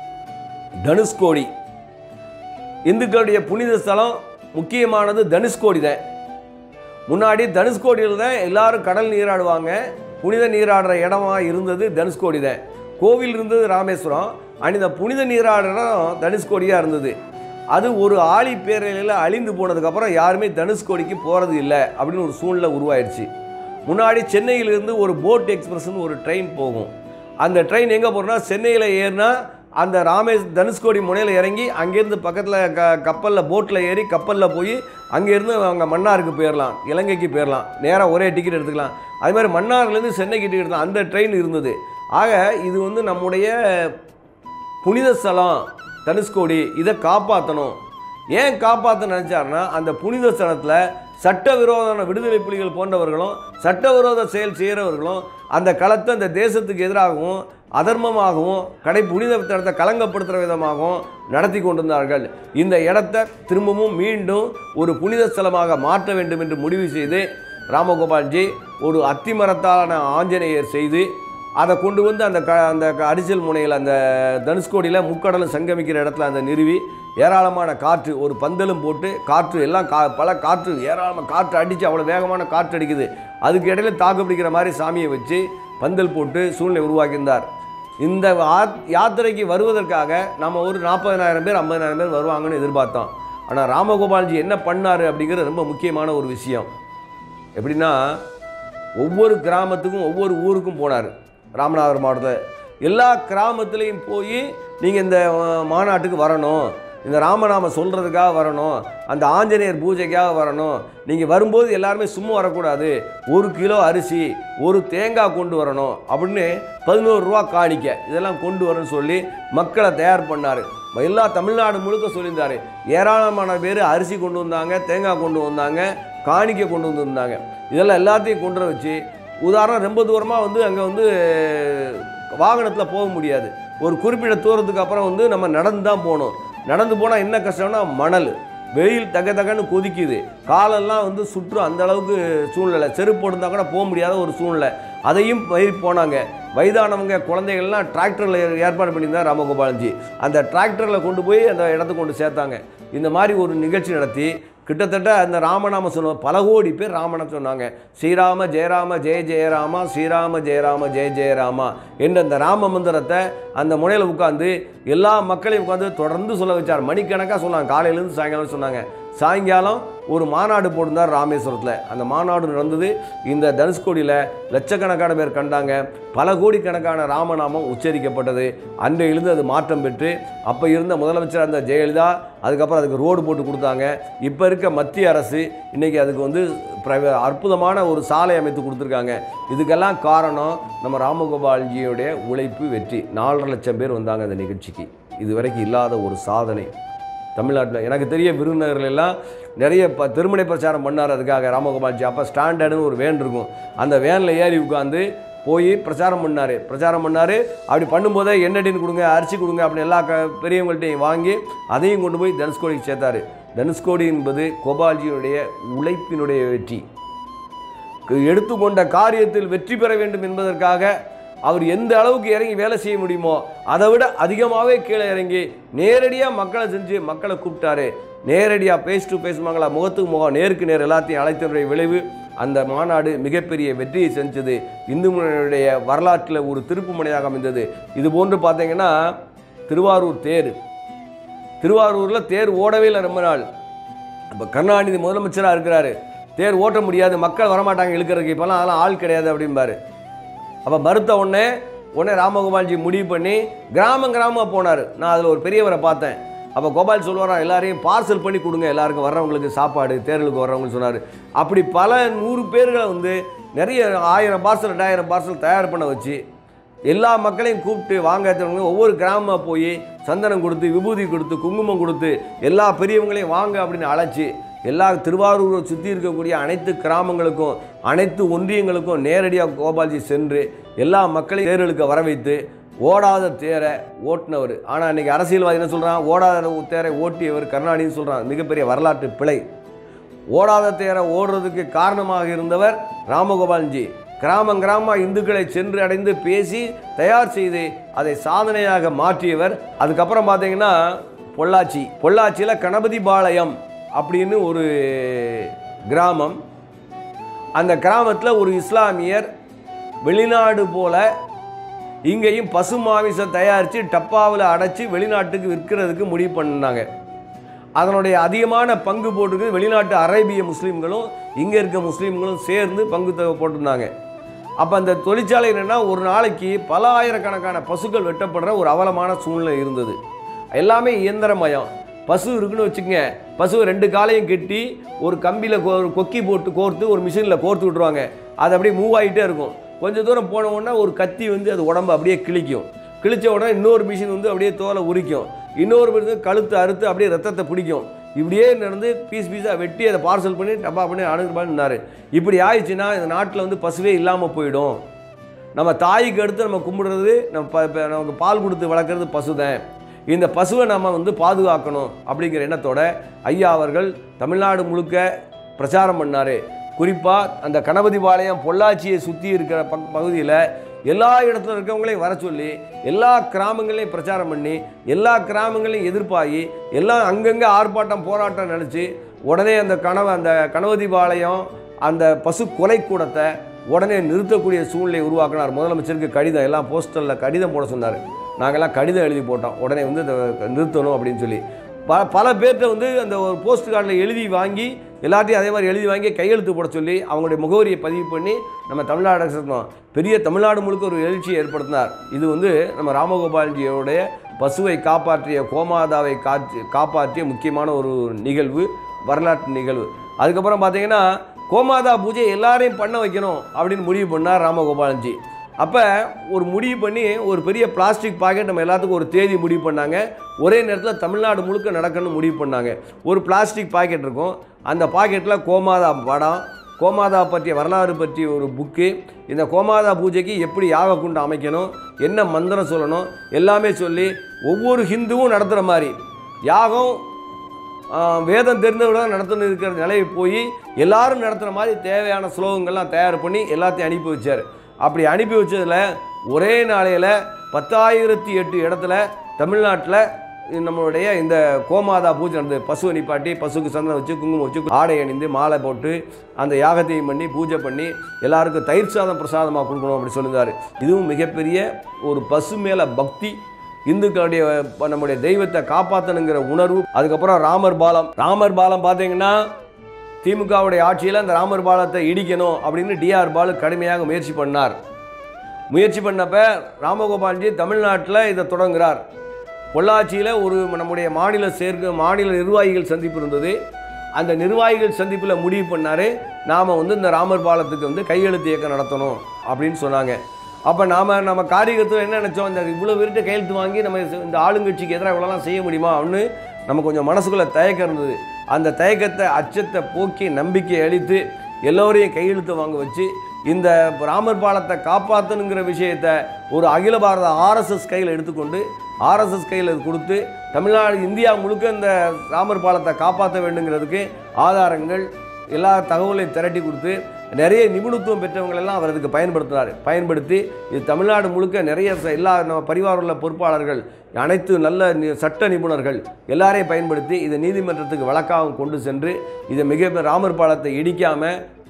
தனுஷ்கோடி இந்துக்களுடைய புனித ஸ்தலம் முக்கியமானது தனுஷ்கோடி தான் முன்னாடி தனுஷ்கோடியில் தான் எல்லாரும் கடல் நீராடுவாங்க புனித நீராடுற இடமா இருந்தது தனுஷ்கோடி தான் கோவில் இருந்தது ராமேஸ்வரம் அண்ட் இந்த புனித நீராடுற இடம் தனுஷ்கோடியாக இருந்தது அது ஒரு ஆழி பேரலையில் அழிந்து போனதுக்கப்புறம் யாருமே தனுஷ்கோடிக்கு போகிறது இல்லை அப்படின்னு ஒரு சூழ்நிலை உருவாயிடுச்சு முன்னாடி சென்னையிலிருந்து ஒரு போட் எக்ஸ்பிரஸ்னு ஒரு ட்ரெயின் போகும் அந்த ட்ரெயின் எங்கே போகிறோம்னா சென்னையில் ஏறினா அந்த ராமேஸ் தனுஷ்கோடி முனையில் இறங்கி அங்கேருந்து பக்கத்தில் க கப்பலில் போட்டில் ஏறி கப்பலில் போய் அங்கேருந்து அங்கே மன்னாருக்கு போயிடலாம் இலங்கைக்கு போயிடலாம் நேராக ஒரே டிக்கெட் எடுத்துக்கலாம் அது மாதிரி மன்னார்லேருந்து சென்னைக்கு டிக்கெட் எடுத்தலாம் அந்த ட்ரெயின் இருந்தது ஆக இது வந்து நம்முடைய புனித ஸ்தலம் தனுஷ்கோடி இதை காப்பாற்றணும் ஏன் காப்பாற்ற நினச்சாருன்னா அந்த புனித ஸ்தலத்தில் சட்டவிரோதான விடுதலை புலிகள் போன்றவர்களும் சட்டவிரோத செயல் செய்கிறவர்களும் அந்த களத்தை அந்த தேசத்துக்கு எதிராகவும் அதர்மமாகவும் கடை புனித தலத்தை களங்கப்படுத்துகிற விதமாகவும் நடத்தி கொண்டிருந்தார்கள் இந்த இடத்த திரும்பவும் மீண்டும் ஒரு புனித ஸ்தலமாக மாற்ற வேண்டும் என்று முடிவு செய்து ராமகோபால்ஜி ஒரு அத்திமரத்தாலான ஆஞ்சநேயர் செய்து அதை கொண்டு வந்து அந்த க அந்த க- அரிசல் முனையில் அந்த தனுஷ்கோடியில் முக்கடலும் சங்கமிக்கிற இடத்துல அந்த நிறுவி ஏராளமான காற்று ஒரு பந்தலும் போட்டு காற்று எல்லாம் கா பல காற்று ஏராளமாக காற்று அடித்து அவ்வளோ வேகமான காற்று அடிக்குது அதுக்கு இடையில தாக்கு பிடிக்கிற மாதிரி சாமியை வச்சு பந்தல் போட்டு சூழ்நிலை உருவாக்கியிருந்தார் இந்த ஆத்- யாத்திரைக்கு வருவதற்காக நம்ம ஒரு நாற்பதனாயிரம் பேர் ஐம்பதனாயிரம் பேர் வருவாங்கன்னு எதிர்பார்த்தோம் ஆனால் ராமகோபால்ஜி என்ன பண்ணார் அப்படிங்கிறது ரொம்ப முக்கியமான ஒரு விஷயம் எப்படின்னா ஒவ்வொரு கிராமத்துக்கும் ஒவ்வொரு ஊருக்கும் போனார் ராமநாதபுரம் மாவட்டத்தில் எல்லா கிராமத்துலேயும் போய் நீங்கள் இந்த அஹ், மாநாட்டுக்கு வரணும் இந்த ராமநாம சொல்கிறதுக்காக வரணும் அந்த ஆஞ்சநேயர் பூஜைக்காக வரணும் நீங்கள் வரும்போது எல்லாருமே சும்மா வரக்கூடாது ஒரு கிலோ அரிசி ஒரு தேங்காய் கொண்டு வரணும் அப்படின்னு பதினோரு ரூபா காணிக்க இதெல்லாம் கொண்டு வரணும்னு சொல்லி மக்களை தயார் பண்ணார் எல்லா தமிழ்நாடு முழுக்க சொல்லியிருந்தார் ஏராளமான பேர் அரிசி கொண்டு வந்தாங்க தேங்காய் கொண்டு வந்தாங்க காணிக்கை கொண்டு வந்திருந்தாங்க இதெல்லாம் எல்லாத்தையும் கொண்டு வர வச்சு உதாரணம் ரொம்ப தூரமாக வந்து அங்கே வந்து வாகனத்தில் போக முடியாது ஒரு குறிப்பிட்ட தூரத்துக்கு அப்புறம் வந்து நம்ம நடந்து தான் போகணும் நடந்து போனால் என்ன கஷ்டம்னா மணல் வெயில் தக தகன்னு கொதிக்குது காலெல்லாம் வந்து சுற்றும் அந்த அளவுக்கு சூழ்நிலை செருப்பு போட்டிருந்தா கூட போக முடியாத ஒரு சூழ்நிலை அதையும் பயிர் போனாங்க வயதானவங்க குழந்தைகள்லாம் டிராக்டரில் ஏற்பாடு பண்ணியிருந்தார் ராமகோபாலஜி அந்த டிராக்டரில் கொண்டு போய் அந்த இடத்துக்கு கொண்டு சேர்த்தாங்க இந்த மாதிரி ஒரு நிகழ்ச்சி நடத்தி கிட்டத்தட்ட அந்த ராமநாம சொன்ன பல கோடி பேர் ராமநாம சொன்னாங்க ஸ்ரீராம ஜெயராம ஜெய ஜெயராமா ஸ்ரீராம ஜெயராம ஜெய ஜெயராமா என்ற அந்த ராம மந்திரத்தை அந்த முனையில் உட்காந்து எல்லா மக்களையும் உட்காந்து தொடர்ந்து சொல்ல வச்சார் மணிக்கணக்காக சொன்னாங்க காலையிலேருந்து சாயங்காலம் சொன்னாங்க சாயங்காலம் ஒரு மாநாடு போட்டிருந்தார் ராமேஸ்வரத்தில் அந்த மாநாடு நடந்தது இந்த தனுஷ்கோடியில் லட்சக்கணக்கான பேர் கண்டாங்க பல கோடிக்கணக்கான ராமநாமம் உச்சரிக்கப்பட்டது அன்றையிலிருந்து அது மாற்றம் பெற்று அப்போ இருந்த முதலமைச்சர் அந்த ஜெயலலிதா அதுக்கப்புறம் அதுக்கு ரோடு போட்டு கொடுத்தாங்க இப்போ இருக்க மத்திய அரசு இன்றைக்கி அதுக்கு வந்து பிர- அற்புதமான ஒரு சாலை அமைத்து கொடுத்துருக்காங்க இதுக்கெல்லாம் காரணம் நம்ம ராமகோபால்ஜியோடைய உழைப்பு வெற்றி நாலரை லட்சம் பேர் வந்தாங்க அந்த நிகழ்ச்சிக்கு இதுவரைக்கும் இல்லாத ஒரு சாதனை தமிழ்நாட்டில் எனக்கு தெரிய விருந்தினர்கள் எல்லாம் நிறைய ப திருமண பிரச்சாரம் பண்ணார் அதுக்காக ராமகோபால்ஜி அப்போ ஸ்டாண்டர்டுன்னு ஒரு வேன் இருக்கும் அந்த வேனில் ஏறி உட்காந்து போய் பிரச்சாரம் பண்ணார் பிரச்சாரம் பண்ணார் அப்படி பண்ணும்போதே எண்ணெடின்னு கொடுங்க அரிசி கொடுங்க அப்படின்னு எல்லா க பெரியவங்கள்ட்டையும் வாங்கி அதையும் கொண்டு போய் தனுஷ்கோடிக்கு சேர்த்தாரு தனுஷ்கோடி என்பது கோபால்ஜியுடைய உழைப்பினுடைய வெற்றி எடுத்துக்கொண்ட காரியத்தில் வெற்றி பெற வேண்டும் என்பதற்காக அவர் எந்த அளவுக்கு இறங்கி வேலை செய்ய முடியுமோ அதை விட அதிகமாகவே கீழே இறங்கி நேரடியாக மக்களை செஞ்சு மக்களை கூப்பிட்டாரு நேரடியாக ஃபேஸ் டு ஃபேஸ் மங்களா முகத்துக்கு முகம் நேருக்கு நேர் எல்லாத்தையும் அழைத்தனுடைய விளைவு அந்த மாநாடு மிகப்பெரிய வெற்றியை செஞ்சது இந்து முன்னணியுடைய வரலாற்றில் ஒரு திருப்பு முனையாக அமைந்தது இது போன்று பார்த்தீங்கன்னா திருவாரூர் தேர் திருவாரூரில் தேர் ஓடவே இல்லை ரொம்ப நாள் இப்போ கருணாநிதி முதலமைச்சராக இருக்கிறாரு தேர் ஓட்ட முடியாது மக்கள் வரமாட்டாங்க இழுக்கிறதுக்கு இப்போலாம் அதெல்லாம் ஆள் கிடையாது அப்படிம்பாரு அப்போ மறுத்த உடனே உடனே ராமகோபால்ஜி முடிவு பண்ணி கிராமம் கிராமமாக போனார் நான் அதில் ஒரு பெரியவரை பார்த்தேன் அப்போ கோபால் சொல்லுவாராம் எல்லாரையும் பார்சல் பண்ணி கொடுங்க எல்லாருக்கும் வர்றவங்களுக்கு சாப்பாடு தேர்தலுக்கு வர்றவங்களுக்கு சொன்னார் அப்படி பல நூறு பேர்களை வந்து நிறைய ஆயிரம் பார்சல் ரெண்டாயிரம் பார்சல் தயார் பண்ண வச்சு எல்லா மக்களையும் கூப்பிட்டு வாங்க தெரிஞ்சவங்க ஒவ்வொரு கிராமமாக போய் சந்தனம் கொடுத்து விபூதி கொடுத்து குங்குமம் கொடுத்து எல்லா பெரியவங்களையும் வாங்க அப்படின்னு அழைச்சி எல்லா திருவாரூரை சுற்றி இருக்கக்கூடிய அனைத்து கிராமங்களுக்கும் அனைத்து ஒன்றியங்களுக்கும் நேரடியாக கோபால்ஜி சென்று எல்லா மக்களையும் தேர்களுக்கு வர வைத்து ஓடாத தேரை ஓட்டினவர் ஆனால் இன்னைக்கு அரசியல்வாதி என்ன சொல்கிறான் ஓடாத தேரை ஓட்டியவர் கருணாநிதினு சொல்கிறான் மிகப்பெரிய வரலாற்று பிழை ஓடாத தேரை ஓடுறதுக்கு காரணமாக இருந்தவர் ராமகோபால்ஜி கிராமம் கிராம இந்துக்களை சென்று அடைந்து பேசி தயார் செய்து அதை சாதனையாக மாற்றியவர் அதுக்கப்புறம் பார்த்தீங்கன்னா பொள்ளாச்சி பொள்ளாச்சியில் கணபதி பாளையம் அப்படின்னு ஒரு கிராமம் அந்த கிராமத்தில் ஒரு இஸ்லாமியர் வெளிநாடு போல இங்கேயும் பசு மாமிசம் தயாரித்து டப்பாவில் அடைச்சி வெளிநாட்டுக்கு விற்கிறதுக்கு முடிவு பண்ணாங்க அதனுடைய அதிகமான பங்கு போட்டிருக்கு வெளிநாட்டு அரேபிய முஸ்லீம்களும் இங்கே இருக்க முஸ்லீம்களும் சேர்ந்து பங்கு தொகை போட்டிருந்தாங்க அப்போ அந்த தொழிற்சாலை என்னென்னா ஒரு நாளைக்கு பல ஆயிரக்கணக்கான பசுக்கள் வெட்டப்படுற ஒரு அவலமான சூழ்நிலை இருந்தது எல்லாமே இயந்திரமயம் பசு இருக்குன்னு வச்சுக்கங்க பசுவை ரெண்டு காலையும் கட்டி ஒரு கம்பியில் கோ கொக்கி போட்டு கோர்த்து ஒரு மிஷினில் கோர்த்து விட்ருவாங்க அது அப்படியே மூவ் ஆகிட்டே இருக்கும் கொஞ்சம் தூரம் போன உடனே ஒரு கத்தி வந்து அது உடம்பு அப்படியே கிழிக்கும் கிழிச்ச உடனே இன்னொரு மிஷின் வந்து அப்படியே தோலை உரிக்கும் இன்னொரு வந்து கழுத்து அறுத்து அப்படியே ரத்தத்தை பிடிக்கும் இப்படியே நடந்து பீஸ் பீஸாக வெட்டி அதை பார்சல் பண்ணி டப்பா பண்ணி அணுகுப்பாருன்னாரு இப்படி ஆயிடுச்சுன்னா இந்த நாட்டில் வந்து பசுவே இல்லாமல் போயிடும் நம்ம தாய்க்கு அடுத்து நம்ம கும்பிடுறது நம்ம ப- ப- நமக்கு பால் கொடுத்து வளர்க்குறது பசுதான் இந்த பசுவை நம்ம வந்து பாதுகாக்கணும் அப்படிங்கிற எண்ணத்தோட ஐயா அவர்கள் தமிழ்நாடு முழுக்க பிரச்சாரம் பண்ணார் குறிப்பாக அந்த கணபதிபாளையம் பொள்ளாச்சியை சுற்றி இருக்கிற பக் பகுதியில் எல்லா இடத்துல இருக்கவங்களையும் வர சொல்லி எல்லா கிராமங்களையும் பிரச்சாரம் பண்ணி எல்லா கிராமங்களையும் எதிர்ப்பாகி எல்லாம் அங்கங்கே ஆர்ப்பாட்டம் போராட்டம் நினச்சி உடனே அந்த கனவு அந்த கணபதிபாளையம் அந்த பசு கொலை கூடத்தை உடனே நிறுத்தக்கூடிய சூழ்நிலை உருவாக்கினார் முதலமைச்சருக்கு கடிதம் எல்லாம் போஸ்டரில் கடிதம் போட சொன்னார் நாங்கள்லாம் கடிதம் எழுதி போட்டோம் உடனே வந்து இதை நிறுத்தணும் அப்படின்னு சொல்லி பல பல பேர்கிட்ட வந்து அந்த ஒரு போஸ்ட் கார்டில் எழுதி வாங்கி எல்லாத்தையும் அதே மாதிரி எழுதி வாங்கி கையெழுத்து போட சொல்லி அவங்களுடைய முகவரியை பதிவு பண்ணி நம்ம தமிழ்நாடு அரசு சொன்னோம். பெரிய தமிழ்நாடு முழுக்க ஒரு எழுச்சியை ஏற்படுத்தினார் இது வந்து நம்ம ராமகோபால்ஜியோடைய பசுவை காப்பாற்றிய கோமாதாவை காற்று காப்பாற்றிய முக்கியமான ஒரு நிகழ்வு வரலாற்று நிகழ்வு அதுக்கப்புறம் பார்த்தீங்கன்னா கோமாதா பூஜை எல்லாரையும் பண்ண வைக்கணும் அப்படின்னு முடிவு பண்ணார் ராமகோபாலன்ஜி அப்போ ஒரு முடிவு பண்ணி ஒரு பெரிய பிளாஸ்டிக் பாக்கெட் நம்ம எல்லாத்துக்கும் ஒரு தேதி முடிவு பண்ணாங்க ஒரே நேரத்தில் தமிழ்நாடு முழுக்க நடக்கணும்னு முடிவு பண்ணாங்க ஒரு பிளாஸ்டிக் பாக்கெட் இருக்கும் அந்த பாக்கெட்டில் கோமாதா படம் கோமாதா பற்றிய வரலாறு பற்றிய ஒரு புக்கு இந்த கோமாதா பூஜைக்கு எப்படி யாக குண்டு அமைக்கணும் என்ன மந்திரம் சொல்லணும் எல்லாமே சொல்லி ஒவ்வொரு ஹிந்துவும் நடத்துகிற மாதிரி யாகம் ஆஹ், வேதம் தெரிந்தவிட நடத்தணும் இருக்கிற நிலையை போய் எல்லாரும் நடத்துகிற மாதிரி தேவையான ஸ்லோகங்கள்லாம் தயார் பண்ணி எல்லாத்தையும் அனுப்பி வச்சார் அப்படி அனுப்பி வச்சதில் ஒரே நாளையில் பத்தாயிரத்தி எட்டு இடத்துல தமிழ்நாட்டில் நம்மளுடைய இந்த கோமாதா பூஜை நடந்தது பசுவை நிப்பாட்டி பசுக்கு சந்தனம் வச்சு குங்குமம் வச்சு ஆடை அணிந்து மாலை போட்டு அந்த யாகத்தையும் பண்ணி பூஜை பண்ணி எல்லாருக்கும் தயிர் சாதம் பிரசாதமாக கொடுக்கணும் அப்படி சொல்லியிருந்தார் இதுவும் மிகப்பெரிய ஒரு பசு மேலே பக்தி இந்துக்களுடைய ப- நம்முடைய தெய்வத்தை காப்பாற்றணுங்கிற உணர்வு அதுக்கப்புறம் ராமர் பாலம் ராமர் பாலம் பார்த்தீங்கன்னா திமுகவுடைய ஆட்சியில் அந்த ராமர் பாலத்தை இடிக்கணும் அப்படின்னு டிஆர் பாலு கடுமையாக முயற்சி பண்ணார் முயற்சி பண்ணப்ப ராமகோபால்ஜி தமிழ்நாட்டில் இதை தொடங்குகிறார் பொள்ளாச்சியில் ஒரு நம்முடைய மாநில சேர்க்க மாநில நிர்வாகிகள் சந்திப்பு இருந்தது அந்த நிர்வாகிகள் சந்திப்பில் முடிவு பண்ணார் நாம் வந்து இந்த ராமர் பாலத்துக்கு வந்து கையெழுத்து இயக்கம் நடத்தணும் அப்படின்னு சொன்னாங்க அப்போ நாம் நம்ம காரியத்தில் என்ன நினச்சோம் இந்த இவ்வளோ பேர்கிட்ட கையெழுத்து வாங்கி நம்ம இந்த ஆளுங்கட்சிக்கு எதிராக இவ்வளோலாம் செய்ய முடியுமா அப்படின்னு நம்ம கொஞ்சம் மனசுக்குள்ளே தயக்கம் இருந்தது அந்த தயக்கத்தை அச்சத்தை போக்கி நம்பிக்கை அளித்து எல்லோரையும் கையெழுத்து வாங்க வச்சு இந்த ராமர் பாலத்தை காப்பாற்றணுங்கிற விஷயத்தை ஒரு அகில பாரத ஆர்எஸ்எஸ் கையில் எடுத்துக்கொண்டு ஆர்எஸ்எஸ் கையில் இது கொடுத்து தமிழ்நாடு இந்தியா முழுக்க இந்த ராமர் பாலத்தை காப்பாற்ற வேண்டுங்கிறதுக்கு ஆதாரங்கள் எல்லா தகவலையும் திரட்டி கொடுத்து நிறைய நிபுணத்துவம் பெற்றவங்களெல்லாம் அவர் அதுக்கு பயன்படுத்தினார் பயன்படுத்தி இது தமிழ்நாடு முழுக்க நிறைய ச- எல்லா நம்ம பரிவார உள்ள பொறுப்பாளர்கள் அனைத்து நல்ல நி- சட்ட நிபுணர்கள் எல்லாரையும் பயன்படுத்தி இதை நீதிமன்றத்துக்கு வழக்காகவும் கொண்டு சென்று இதை மிக ராமர் பாலத்தை இடிக்காமல்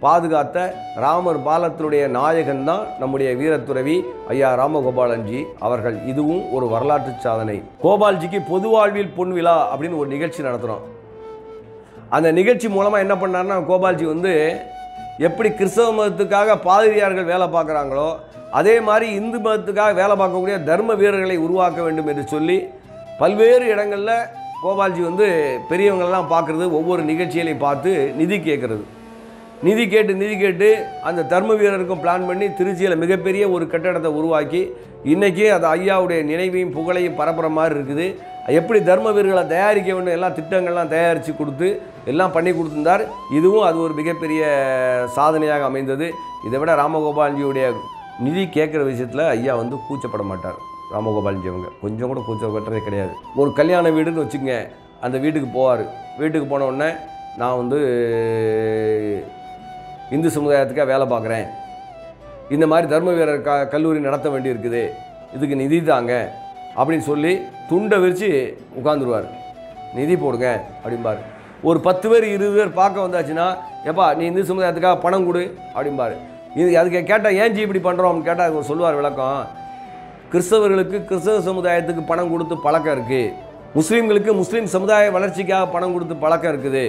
பாதுகாத்த ராமர் பாலத்தினுடைய நாயகன் தான் நம்முடைய வீரத்துறவி ஐயா ராமகோபாலன்ஜி அவர்கள் இதுவும் ஒரு வரலாற்று சாதனை கோபால்ஜிக்கு பொது வாழ்வில் பொன் விழா அப்படின்னு ஒரு நிகழ்ச்சி நடத்துகிறோம் அந்த நிகழ்ச்சி மூலமாக என்ன பண்ணாருன்னா கோபால்ஜி வந்து எப்படி கிறிஸ்தவ மதத்துக்காக பாதிரியார்கள் வேலை பார்க்குறாங்களோ அதே மாதிரி இந்து மதத்துக்காக வேலை பார்க்கக்கூடிய தர்ம வீரர்களை உருவாக்க வேண்டும் என்று சொல்லி பல்வேறு இடங்களில் கோபால்ஜி வந்து பெரியவங்களெல்லாம் பார்க்குறது ஒவ்வொரு நிகழ்ச்சிகளையும் பார்த்து நிதி கேட்குறது நிதி கேட்டு நிதி கேட்டு அந்த தர்ம வீரருக்கும் பிளான் பண்ணி திருச்சியில் மிகப்பெரிய ஒரு கட்டடத்தை உருவாக்கி இன்றைக்கி அது ஐயாவுடைய நினைவையும் புகழையும் பரப்புற மாதிரி இருக்குது எப்படி தர்ம வீரர்களை தயாரிக்க வேண்டும் எல்லாம் திட்டங்கள்லாம் தயாரித்து கொடுத்து எல்லாம் பண்ணி கொடுத்திருந்தார் இதுவும் அது ஒரு மிகப்பெரிய சாதனையாக அமைந்தது இதை விட ராமகோபால்ஜியுடைய நிதி கேட்குற விஷயத்தில் ஐயா வந்து கூச்சப்பட மாட்டார் ராமகோபால்ஜி அவங்க கொஞ்சம் கூட கூச்சப்பட்டதே கிடையாது ஒரு கல்யாண வீடுன்னு வச்சுக்கங்க அந்த வீட்டுக்கு போவார் வீட்டுக்கு போன உடனே நான் வந்து இந்து சமுதாயத்துக்காக வேலை பார்க்குறேன் இந்த மாதிரி தர்ம வீரர் க கல்லூரி நடத்த வேண்டியிருக்குது இதுக்கு நிதி தாங்க அப்படின்னு சொல்லி துண்டை விரித்து உட்காந்துருவார் நிதி போடுங்க அப்படிம்பார் ஒரு பத்து பேர் இருபது பேர் பார்க்க வந்தாச்சுன்னா எப்பா நீ இந்து சமுதாயத்துக்காக பணம் கொடு அப்படிம்பார் இது அதுக்கு கேட்டால் ஏன் ஜி இப்படி பண்ணுறோம் அப்படின்னு கேட்டால் அதுக்கு ஒரு சொல்லுவார் விளக்கம் கிறிஸ்தவர்களுக்கு கிறிஸ்தவ சமுதாயத்துக்கு பணம் கொடுத்து பழக்கம் இருக்குது முஸ்லீம்களுக்கு முஸ்லீம் சமுதாய வளர்ச்சிக்காக பணம் கொடுத்து பழக்கம் இருக்குது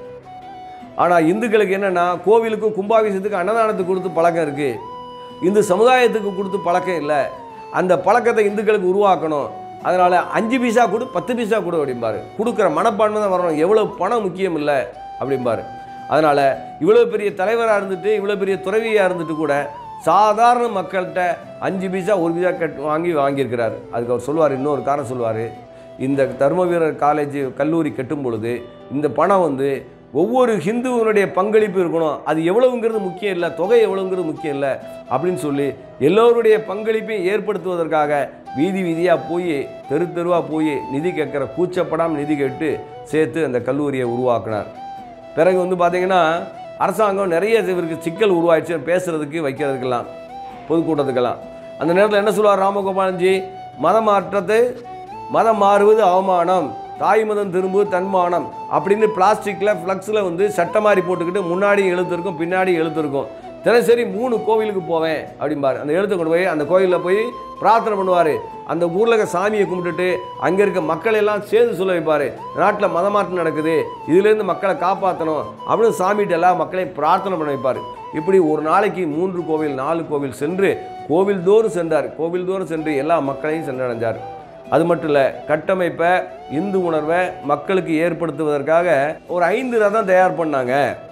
ஆனால் இந்துக்களுக்கு என்னென்னா கோவிலுக்கும் கும்பாபிஷேகத்துக்கு அன்னதானத்துக்கு கொடுத்து பழக்கம் இருக்குது இந்து சமுதாயத்துக்கு கொடுத்து பழக்கம் இல்லை அந்த பழக்கத்தை இந்துக்களுக்கு உருவாக்கணும் அதனால் அஞ்சு பைசா கொடு பத்து பைசா கொடு அப்படிம்பாரு கொடுக்குற மனப்பான்மை தான் வரணும் எவ்வளோ பணம் முக்கியம் இல்லை அப்படிம்பாரு அதனால் இவ்வளோ பெரிய தலைவராக இருந்துட்டு இவ்வளோ பெரிய துறவியாக இருந்துட்டு கூட சாதாரண மக்கள்கிட்ட அஞ்சு பைசா ஒரு பைசா கட் வாங்கி வாங்கியிருக்கிறார் அதுக்கு அவர் சொல்லுவார் இன்னொரு காரணம் சொல்லுவார் இந்த தர்ம வீரர் காலேஜ் கல்லூரி கட்டும் பொழுது இந்த பணம் வந்து ஒவ்வொரு ஹிந்துவனுடைய பங்களிப்பு இருக்கணும் அது எவ்வளவுங்கிறது முக்கியம் இல்லை தொகை எவ்வளவுங்கிறது முக்கியம் இல்லை அப்படின்னு சொல்லி எல்லோருடைய பங்களிப்பையும் ஏற்படுத்துவதற்காக வீதி வீதியாக போய் தெரு தெருவாக போய் நிதி கேட்குற கூச்சப்படாமல் நிதி கேட்டு சேர்த்து அந்த கல்லூரியை உருவாக்கினார் பிறகு வந்து பார்த்தீங்கன்னா அரசாங்கம் நிறைய இவருக்கு சிக்கல் உருவாயிடுச்சு பேசுறதுக்கு வைக்கிறதுக்கெல்லாம் பொதுக்கூட்டத்துக்கெல்லாம் அந்த நேரத்தில் என்ன சொல்லுவார் ராமகோபாலன்ஜி மத மாற்றத்தை மதம் மாறுவது அவமானம் தாய் மதம் திரும்புவது தன்மானம் அப்படின்னு பிளாஸ்டிக்கில் ஃப்ளக்ஸில் வந்து சட்டை மாதிரி போட்டுக்கிட்டு முன்னாடி எழுத்துருக்கும் பின்னாடி எழுத்துருக்கும் தினசரி மூணு கோவிலுக்கு போவேன் அப்படிம்பார் அந்த எழுத்து கொண்டு போய் அந்த கோயிலில் போய் பிரார்த்தனை பண்ணுவார் அந்த ஊரில் இருக்க சாமியை கும்பிட்டுட்டு அங்கே இருக்க மக்கள் எல்லாம் சேர்ந்து சொல்ல வைப்பார் நாட்டில் மதமாற்றம் நடக்குது இதுலேருந்து மக்களை காப்பாற்றணும் அப்படின்னு சாமிகிட்ட எல்லா மக்களையும் பிரார்த்தனை பண்ண வைப்பார் இப்படி ஒரு நாளைக்கு மூன்று கோவில் நாலு கோவில் சென்று கோவில் தோறும் சென்றார் கோவில் தோறும் சென்று எல்லா மக்களையும் சென்றடைஞ்சார் அது மட்டும் இல்லை கட்டமைப்பை இந்து உணர்வை மக்களுக்கு ஏற்படுத்துவதற்காக ஒரு ஐந்து ரதம் தயார் பண்ணாங்க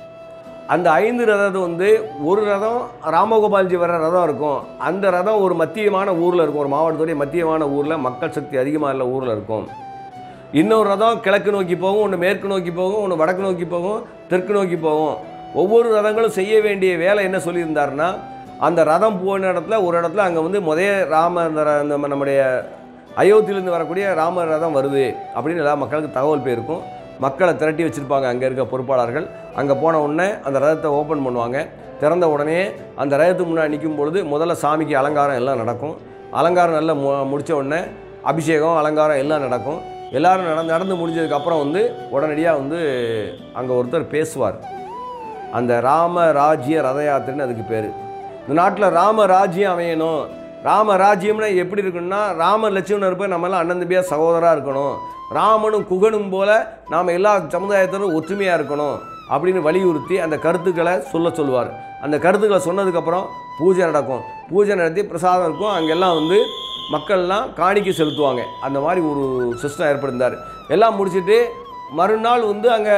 அந்த ஐந்து ரதத்தை வந்து ஒரு ரதம் ராமகோபால்ஜி வர ரதம் இருக்கும் அந்த ரதம் ஒரு மத்தியமான ஊரில் இருக்கும் ஒரு மாவட்டத்துடைய மத்தியமான ஊரில் மக்கள் சக்தி அதிகமாக உள்ள ஊரில் இருக்கும் இன்னொரு ரதம் கிழக்கு நோக்கி போகும் ஒன்று மேற்கு நோக்கி போகும் ஒன்று வடக்கு நோக்கி போகும் தெற்கு நோக்கி போகும் ஒவ்வொரு ரதங்களும் செய்ய வேண்டிய வேலை என்ன சொல்லியிருந்தாருன்னா அந்த ரதம் போன இடத்துல ஒரு இடத்துல அங்கே வந்து முதய ராம அந்த ர- அந்த நம்முடைய அயோத்தியிலேருந்து வரக்கூடிய ராம ரதம் வருது அப்படின்னு எல்லா மக்களுக்கு தகவல் போயிருக்கும் மக்களை திரட்டி வச்சுருப்பாங்க அங்கே இருக்க பொறுப்பாளர்கள் அங்கே போன உடனே அந்த ரதத்தை ஓப்பன் பண்ணுவாங்க திறந்த உடனே அந்த ரதத்துக்கு முன்னாடி நிற்கும் பொழுது முதல்ல சாமிக்கு அலங்காரம் எல்லாம் நடக்கும் அலங்காரம் நல்லா மு முடித்த உடனே அபிஷேகம் அலங்காரம் எல்லாம் நடக்கும் எல்லாரும் நடந்து நடந்து முடிஞ்சதுக்கப்புறம் வந்து உடனடியாக வந்து அங்கே ஒருத்தர் பேசுவார் அந்த ராம ராஜ்ய ரத யாத்திரைன்னு அதுக்கு பேர் இந்த நாட்டில் ராம ராஜ்யம் அமையணும் ராம ராஜ்யம்னா எப்படி இருக்குன்னா ராம லட்சுமணர் இருப்ப நம்ம எல்லாம் அண்ணன் தம்பியாக சகோதராக இருக்கணும் ராமனும் குகனும் போல நாம் எல்லா சமுதாயத்தினரும் ஒற்றுமையாக இருக்கணும் அப்படின்னு வலியுறுத்தி அந்த கருத்துக்களை சொல்ல சொல்லுவார் அந்த கருத்துக்களை சொன்னதுக்கப்புறம் பூஜை நடக்கும் பூஜை நடத்தி பிரசாதம் இருக்கும் அங்கெல்லாம் வந்து மக்கள்லாம் காணிக்கை செலுத்துவாங்க அந்த மாதிரி ஒரு சிஸ்டம் ஏற்படுத்தார் எல்லாம் முடிச்சிட்டு மறுநாள் வந்து அங்கே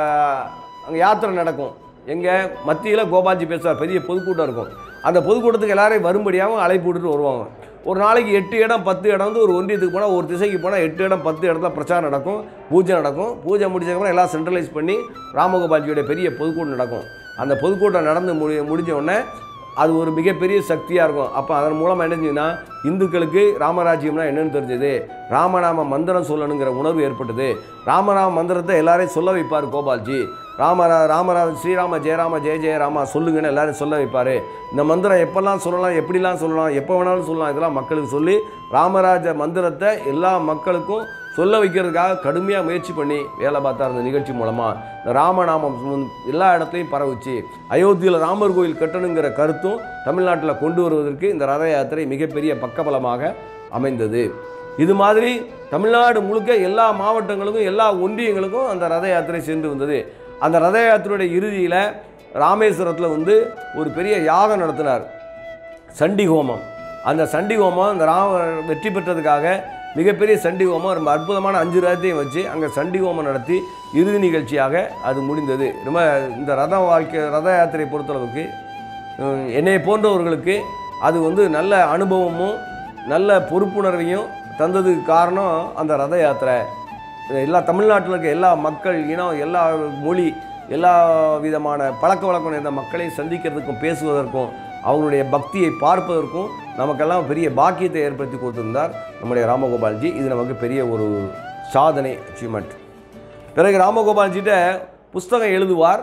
அங்கே யாத்திரை நடக்கும் எங்கே மத்தியில் கோபால்ஜி பேசுவார் பெரிய பொதுக்கூட்டம் இருக்கும் அந்த பொதுக்கூட்டத்துக்கு எல்லாரையும் வரும்படியாகவும் அழைப்பு விட்டுட்டு வருவாங்க ஒரு நாளைக்கு எட்டு இடம் பத்து இடம் வந்து ஒரு ஒன்றியத்துக்கு போனால் ஒரு திசைக்கு போனால் எட்டு இடம் பத்து இடத்துல பிரச்சாரம் நடக்கும் பூஜை நடக்கும் பூஜை முடிச்சதுக்கப்புறம் எல்லாம் சென்ட்ரலைஸ் பண்ணி ராமகோபால்ஜியோட பெரிய பொதுக்கூட்டம் நடக்கும் அந்த பொதுக்கூட்டம் நடந்து முடி முடிஞ்ச உடனே அது ஒரு மிகப்பெரிய சக்தியாக இருக்கும் அப்போ அதன் மூலமாக என்ன செஞ்சுன்னா இந்துக்களுக்கு ராமராஜ்யம்னா என்னன்னு தெரிஞ்சது ராமநாம மந்திரம் சொல்லணுங்கிற உணர்வு ஏற்பட்டது ராமநாம மந்திரத்தை எல்லாரையும் சொல்ல வைப்பார் கோபால்ஜி ராமரா ராமராஜ ஸ்ரீராம ஜெயராம ஜெய ஜெய ராமா சொல்லுங்கன்னு எல்லாரும் சொல்ல வைப்பார் இந்த மந்திரம் எப்பெல்லாம் சொல்லலாம் எப்படிலாம் சொல்லலாம் எப்போ வேணாலும் சொல்லலாம் இதெல்லாம் மக்களுக்கு சொல்லி ராமராஜ மந்திரத்தை எல்லா மக்களுக்கும் சொல்ல வைக்கிறதுக்காக கடுமையாக முயற்சி பண்ணி வேலை பார்த்தார் இந்த நிகழ்ச்சி மூலமாக இந்த ராமநாமம் சுமந்து எல்லா இடத்துலையும் பரவுச்சு அயோத்தியில் ராமர் கோயில் கட்டணுங்கிற கருத்தும் தமிழ்நாட்டில் கொண்டு வருவதற்கு இந்த ரத யாத்திரை மிகப்பெரிய பக்கபலமாக அமைந்தது இது மாதிரி தமிழ்நாடு முழுக்க எல்லா மாவட்டங்களுக்கும் எல்லா ஒன்றியங்களுக்கும் அந்த ரத யாத்திரை சென்று வந்தது அந்த ரத யாத்திரையுடைய இறுதியில் ராமேஸ்வரத்தில் வந்து ஒரு பெரிய யாகம் நடத்தினார் சண்டி ஹோமம் அந்த சண்டி ஹோமம் அந்த ராம வெற்றி பெற்றதுக்காக மிகப்பெரிய சண்டி ஹோமம் ரொம்ப அற்புதமான அஞ்சு ரதத்தையும் வச்சு அங்கே சண்டி ஹோமம் நடத்தி இறுதி நிகழ்ச்சியாக அது முடிந்தது ரொம்ப இந்த ரத வாழ்க்கை ரத யாத்திரை பொறுத்தளவுக்கு உம், என்னை போன்றவர்களுக்கு அது வந்து நல்ல அனுபவமும் நல்ல பொறுப்புணர்வையும் தந்ததுக்கு காரணம் அந்த ரத யாத்திரை எல்லா தமிழ்நாட்டில் இருக்க எல்லா மக்கள் இனம் எல்லா மொழி எல்லா விதமான பழக்க வழக்கம் நிறைந்த மக்களையும் சந்திக்கிறதுக்கும் பேசுவதற்கும் அவங்களுடைய பக்தியை பார்ப்பதற்கும் நமக்கெல்லாம் பெரிய பாக்கியத்தை ஏற்படுத்தி கொடுத்திருந்தார் நம்முடைய ராமகோபால்ஜி இது நமக்கு பெரிய ஒரு சாதனை அச்சீவ்மெண்ட் பிறகு ராமகோபால்ஜிட்ட புஸ்தகம் எழுதுவார்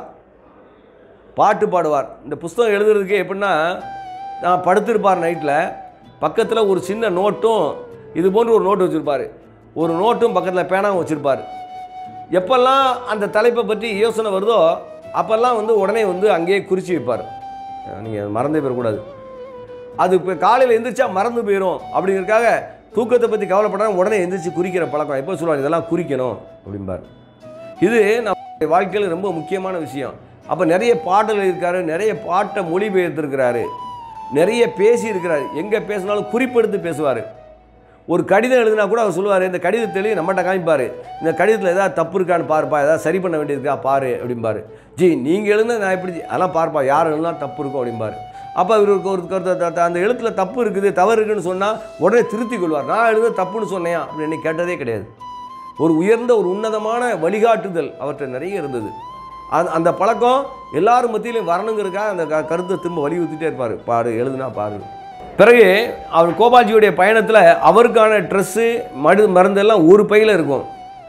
பாட்டு பாடுவார் இந்த புஸ்தகம் எழுதுறதுக்கு எப்படின்னா நான் படுத்திருப்பார் நைட்டில் பக்கத்தில் ஒரு சின்ன நோட்டும் இது போன்று ஒரு நோட்டு வச்சுருப்பார் ஒரு நோட்டும் பக்கத்தில் பேனாவும் வச்சுருப்பார் எப்பெல்லாம் அந்த தலைப்பை பற்றி யோசனை வருதோ அப்போல்லாம் வந்து உடனே வந்து அங்கேயே குறித்து வைப்பார் நீங்கள் மறந்தே போயிடக்கூடாது அது இப்போ காலையில் எந்திரிச்சா மறந்து போயிடும் அப்படிங்கிறதுக்காக தூக்கத்தை பற்றி கவலைப்படாம உடனே எந்திரிச்சு குறிக்கிற பழக்கம் எப்போ சொல்லுவாங்க இதெல்லாம் குறிக்கணும் அப்படிம்பார் இது நம்ம வாழ்க்கையில் ரொம்ப முக்கியமான விஷயம் அப்போ நிறைய பாடல் இருக்காரு நிறைய பாட்டை மொழிபெயர்த்திருக்கிறாரு நிறைய பேசி இருக்கிறாரு எங்கே பேசினாலும் குறிப்பெடுத்து பேசுவார் ஒரு கடிதம் எழுதினா கூட அவர் சொல்லுவார் இந்த கடிதத்திலையும் நம்மகிட்ட காமிப்பார் இந்த கடிதத்தில் ஏதாவது தப்பு இருக்கான்னு பாருப்பா ஏதாவது சரி பண்ண வேண்டியிருக்கா பாரு அப்படிம்பாரு ஜி நீங்கள் எழுந்த நான் எப்படி ஜி- அதெல்லாம் பார்ப்பா யார் எழுதுனா தப்பு இருக்கும் அப்படிம்பாரு அப்போ இவருக்கு ஒரு கருத்து த- த- அந்த எழுத்தில் தப்பு இருக்குது தவறு இருக்குன்னு சொன்னால் உடனே திருத்திக் கொள்வார் நான் எழுத தப்புன்னு சொன்னேன் அப்படின்னு கேட்டதே கிடையாது ஒரு உயர்ந்த ஒரு உன்னதமான வழிகாட்டுதல் அவர்கிட்ட நிறைய இருந்தது அந்த அந்த பழக்கம் எல்லாரும் மத்தியிலையும் வரணுங்கிறதுக்காக அந்த க- கருத்தை திரும்ப வலியுறுத்திட்டே இருப்பார் பாரு எழுதுனா பாரு பிறகு அவர் கோபால்ஜியுடைய பயணத்தில் அவருக்கான ட்ரெஸ்ஸு மடு மருந்தெல்லாம் ஒரு பையில் இருக்கும்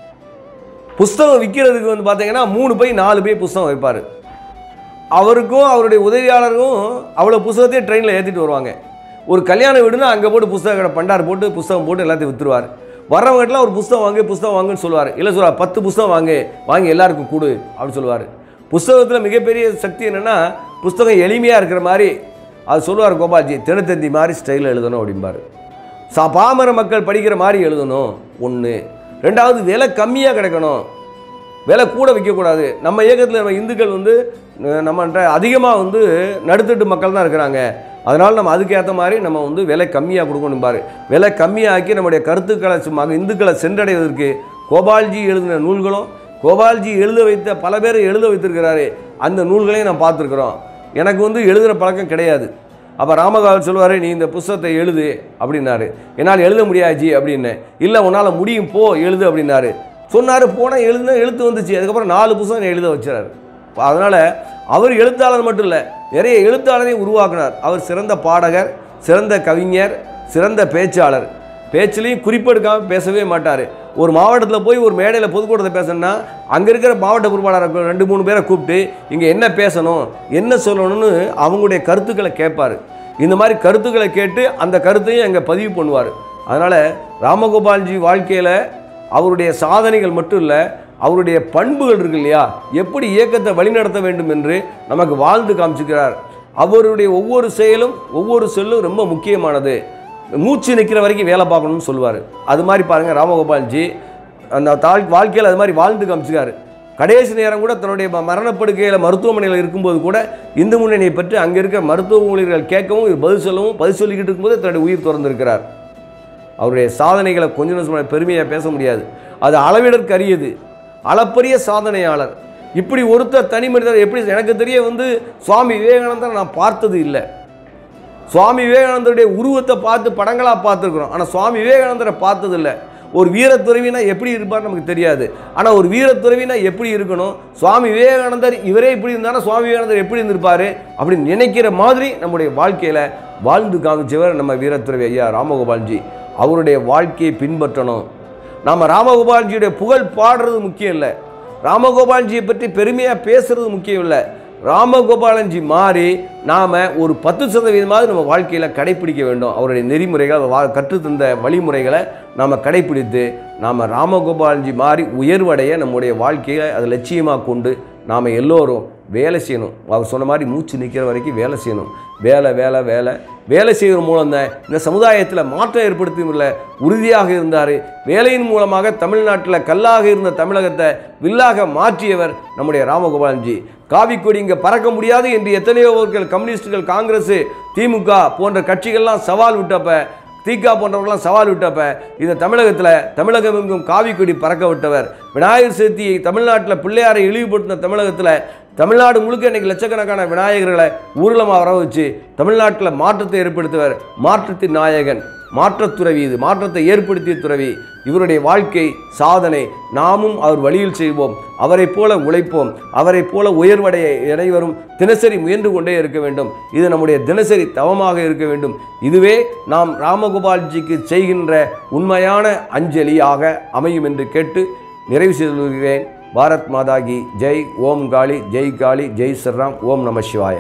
புஸ்தகம் விற்கிறதுக்கு வந்து பார்த்தீங்கன்னா மூணு பை நாலு பை புஸ்தகம் வைப்பார் அவருக்கும் அவருடைய உதவியாளருக்கும் அவ்வளோ புஸ்தகத்தையும் ட்ரெயினில் ஏற்றிட்டு வருவாங்க ஒரு கல்யாண வீடுனா அங்கே போட்டு புஸ்தக கடை பண்டார் போட்டு புஸ்தகம் போட்டு எல்லாத்தையும் விற்றுருவார் வர்றவங்ககிட்டலாம் ஒரு புஸ்தகம் வாங்கு புஸ்தகம் வாங்குன்னு சொல்லுவார் இல்லை சொல்லுவார் பத்து புஸ்தகம் வாங்கு வாங்கி எல்லாருக்கும் கொடு அப்படின்னு சொல்லுவார் புஸ்தகத்தில் மிகப்பெரிய சக்தி என்னென்னா புஸ்தகம் எளிமையாக இருக்கிற மாதிரி அது சொல்லுவார் கோபால்ஜி தினத்தந்தி மாதிரி ஸ்டைலில் எழுதணும் அப்படிம்பாரு சா பாமர மக்கள் படிக்கிற மாதிரி எழுதணும் ஒன்று ரெண்டாவது விலை கம்மியாக கிடைக்கணும் விலை கூட விற்கக்கூடாது நம்ம இயக்கத்தில் நம்ம இந்துக்கள் வந்து அஹ், நம்மகிட்ட அதிகமாக வந்து நடுத்தட்டு மக்கள் தான் இருக்கிறாங்க அதனால் நம்ம அதுக்கேற்ற மாதிரி நம்ம வந்து விலை கம்மியாக கொடுக்கணும் பாரு விலை கம்மியாக்கி நம்முடைய கருத்துக்களை சும்மா இந்துக்களை சென்றடைவதற்கு கோபால்ஜி எழுதின நூல்களும் கோபால்ஜி எழுத வைத்த பல பேர் எழுத வைத்திருக்கிறாரு அந்த நூல்களையும் நான் பார்த்துருக்குறோம் எனக்கு வந்து எழுதுகிற பழக்கம் கிடையாது அப்போ ராமகாவல் சொல்லுவார் நீ இந்த புஸ்தகத்தை எழுது அப்படின்னாரு என்னால் எழுத முடியாச்சு அப்படின்னேன் இல்லை உன்னால் முடியும் போ எழுது அப்படின்னாரு சொன்னார் போனால் எழுதுனா எழுத்து வந்துச்சு அதுக்கப்புறம் நாலு புஸ்தகம் எழுத வச்சார் அதனால் அவர் எழுத்தாளர் மட்டும் இல்லை நிறைய எழுத்தாளரையும் உருவாக்கினார் அவர் சிறந்த பாடகர் சிறந்த கவிஞர் சிறந்த பேச்சாளர் பேச்சுலையும் குறிப்பெடுக்காமல் பேசவே மாட்டார் ஒரு மாவட்டத்தில் போய் ஒரு மேடையில் பொதுக்கூட்டத்தை பேசணும்னா அங்கே இருக்கிற மாவட்ட பொறுப்பாளர் ரெண்டு மூணு பேரை கூப்பிட்டு இங்கே என்ன பேசணும் என்ன சொல்லணும்னு அவங்களுடைய கருத்துக்களை கேட்பார் இந்த மாதிரி கருத்துக்களை கேட்டு அந்த கருத்தையும் அங்கே பதிவு பண்ணுவார் அதனால் ராமகோபால்ஜி வாழ்க்கையில் அவருடைய சாதனைகள் மட்டும் இல்லை அவருடைய பண்புகள் இருக்கு இல்லையா எப்படி இயக்கத்தை வழிநடத்த வேண்டும் என்று நமக்கு வாழ்ந்து காமிச்சுக்கிறார் அவருடைய ஒவ்வொரு செயலும் ஒவ்வொரு சொல்லும் ரொம்ப முக்கியமானது மூச்சு நிற்கிற வரைக்கும் வேலை பார்க்கணும்னு சொல்லுவார் அது மாதிரி பாருங்கள் ராமகோபால்ஜி அந்த தாழ் வாழ்க்கையில் அது மாதிரி வாழ்ந்து காமிச்சுக்காரு கடைசி நேரம் கூட தன்னுடைய ம- மரணப்படுக்கையில் மருத்துவமனையில் இருக்கும்போது கூட இந்து முன்னணியை பற்றி அங்கே இருக்கிற மருத்துவ ஊழியர்கள் கேட்கவும் இவர் பதில் சொல்லவும் பதில் சொல்லிக்கிட்டு இருக்கும்போது தன்னுடைய உயிர் திறந்திருக்கிறார் அவருடைய சாதனைகளை கொஞ்சம் கொஞ்சம் பெருமையாக பேச முடியாது அது அளவிடற்கரியது அளப்பரிய சாதனையாளர் இப்படி ஒருத்தர் தனி மனிதர் எப்படி எனக்கு தெரிய வந்து சுவாமி விவேகானந்தர் நான் பார்த்தது இல்லை சுவாமி விவேகானந்தருடைய உருவத்தை பார்த்து படங்களாக பார்த்துருக்குறோம் ஆனால் சுவாமி விவேகானந்தரை பார்த்ததில்ல ஒரு வீரத்துறவினா எப்படி இருப்பார் நமக்கு தெரியாது ஆனால் ஒரு வீரத்துறவினா எப்படி இருக்கணும் சுவாமி விவேகானந்தர் இவரே இப்படி இருந்தாலும் சுவாமி விவேகானந்தர் எப்படி இருந்திருப்பாரு அப்படின்னு நினைக்கிற மாதிரி நம்முடைய வாழ்க்கையில் வாழ்ந்து காமிச்சவர் நம்ம வீரத்துறவி ஐயா ராமகோபால்ஜி அவருடைய வாழ்க்கையை பின்பற்றணும் நாம் ராமகோபால்ஜியுடைய புகழ் பாடுறது முக்கியம் இல்லை ராமகோபால்ஜியை பற்றி பெருமையாக பேசுறது முக்கியம் இல்லை ராமகோபாலன்ஜி மாறி நாம் ஒரு பத்து சதவீதமாவது நம்ம வாழ்க்கையில் கடைப்பிடிக்க வேண்டும் அவருடைய நெறிமுறைகள் அவர் வா- கற்றுத்தந்த வழிமுறைகளை நாம் கடைப்பிடித்து நாம் ராமகோபாலன்ஜி மாறி உயர்வடைய நம்முடைய வாழ்க்கையை அதை லட்சியமாக கொண்டு நாம் எல்லோரும் வேலை செய்யணும் அவர் சொன்ன மாதிரி மூச்சு நிற்கிற வரைக்கும் வேலை செய்யணும் வேலை வேலை வேலை வேலை செய்கிற மூலம் தான் இந்த சமுதாயத்தில் மாற்றம் ஏற்படுத்தியுள்ள உறுதியாக இருந்தார் வேலையின் மூலமாக தமிழ்நாட்டில் கல்லாக இருந்த தமிழகத்தை வில்லாக மாற்றியவர் நம்முடைய ராமகோபாலன்ஜி காவிக்கொடி இங்கே பறக்க முடியாது என்று எத்தனையோ அவர்கள் கம்யூனிஸ்டுகள் காங்கிரஸ் திமுக போன்ற கட்சிகள்லாம் சவால் விட்டப்ப தீகா போன்றவர்கள்லாம் சவால் விட்டப்ப இந்த தமிழகத்தில் தமிழகம் எங்கும் காவிக்கொடி பறக்க விட்டவர் விநாயகர் சதுர்த்தியை தமிழ்நாட்டில் பிள்ளையாரை இழிவுபடுத்தின தமிழகத்தில் தமிழ்நாடு முழுக்க இன்னைக்கு லட்சக்கணக்கான விநாயகர்களை ஊர்வலமாக வர வச்சு தமிழ்நாட்டில் மாற்றத்தை ஏற்படுத்துவர் மாற்றத்தின் நாயகன் மாற்றத் துறவி இது மாற்றத்தை ஏற்படுத்திய துறவி இவருடைய வாழ்க்கை சாதனை நாமும் அவர் வழியில் செய்வோம் அவரைப் போல உழைப்போம் அவரைப் போல உயர்வடைய அனைவரும் தினசரி முயன்று கொண்டே இருக்க வேண்டும் இது நம்முடைய தினசரி தவமாக இருக்க வேண்டும் இதுவே நாம் ராமகோபால்ஜிக்கு செய்கின்ற உண்மையான அஞ்சலியாக அமையும் என்று கேட்டு நிறைவு செய்து கொள்கிறேன் பாரத் மாதா கி ஜெய் ஓம் காளி ஜெய் காளி ஜெய் ஸ்ரீராம் ஓம் நம சிவாய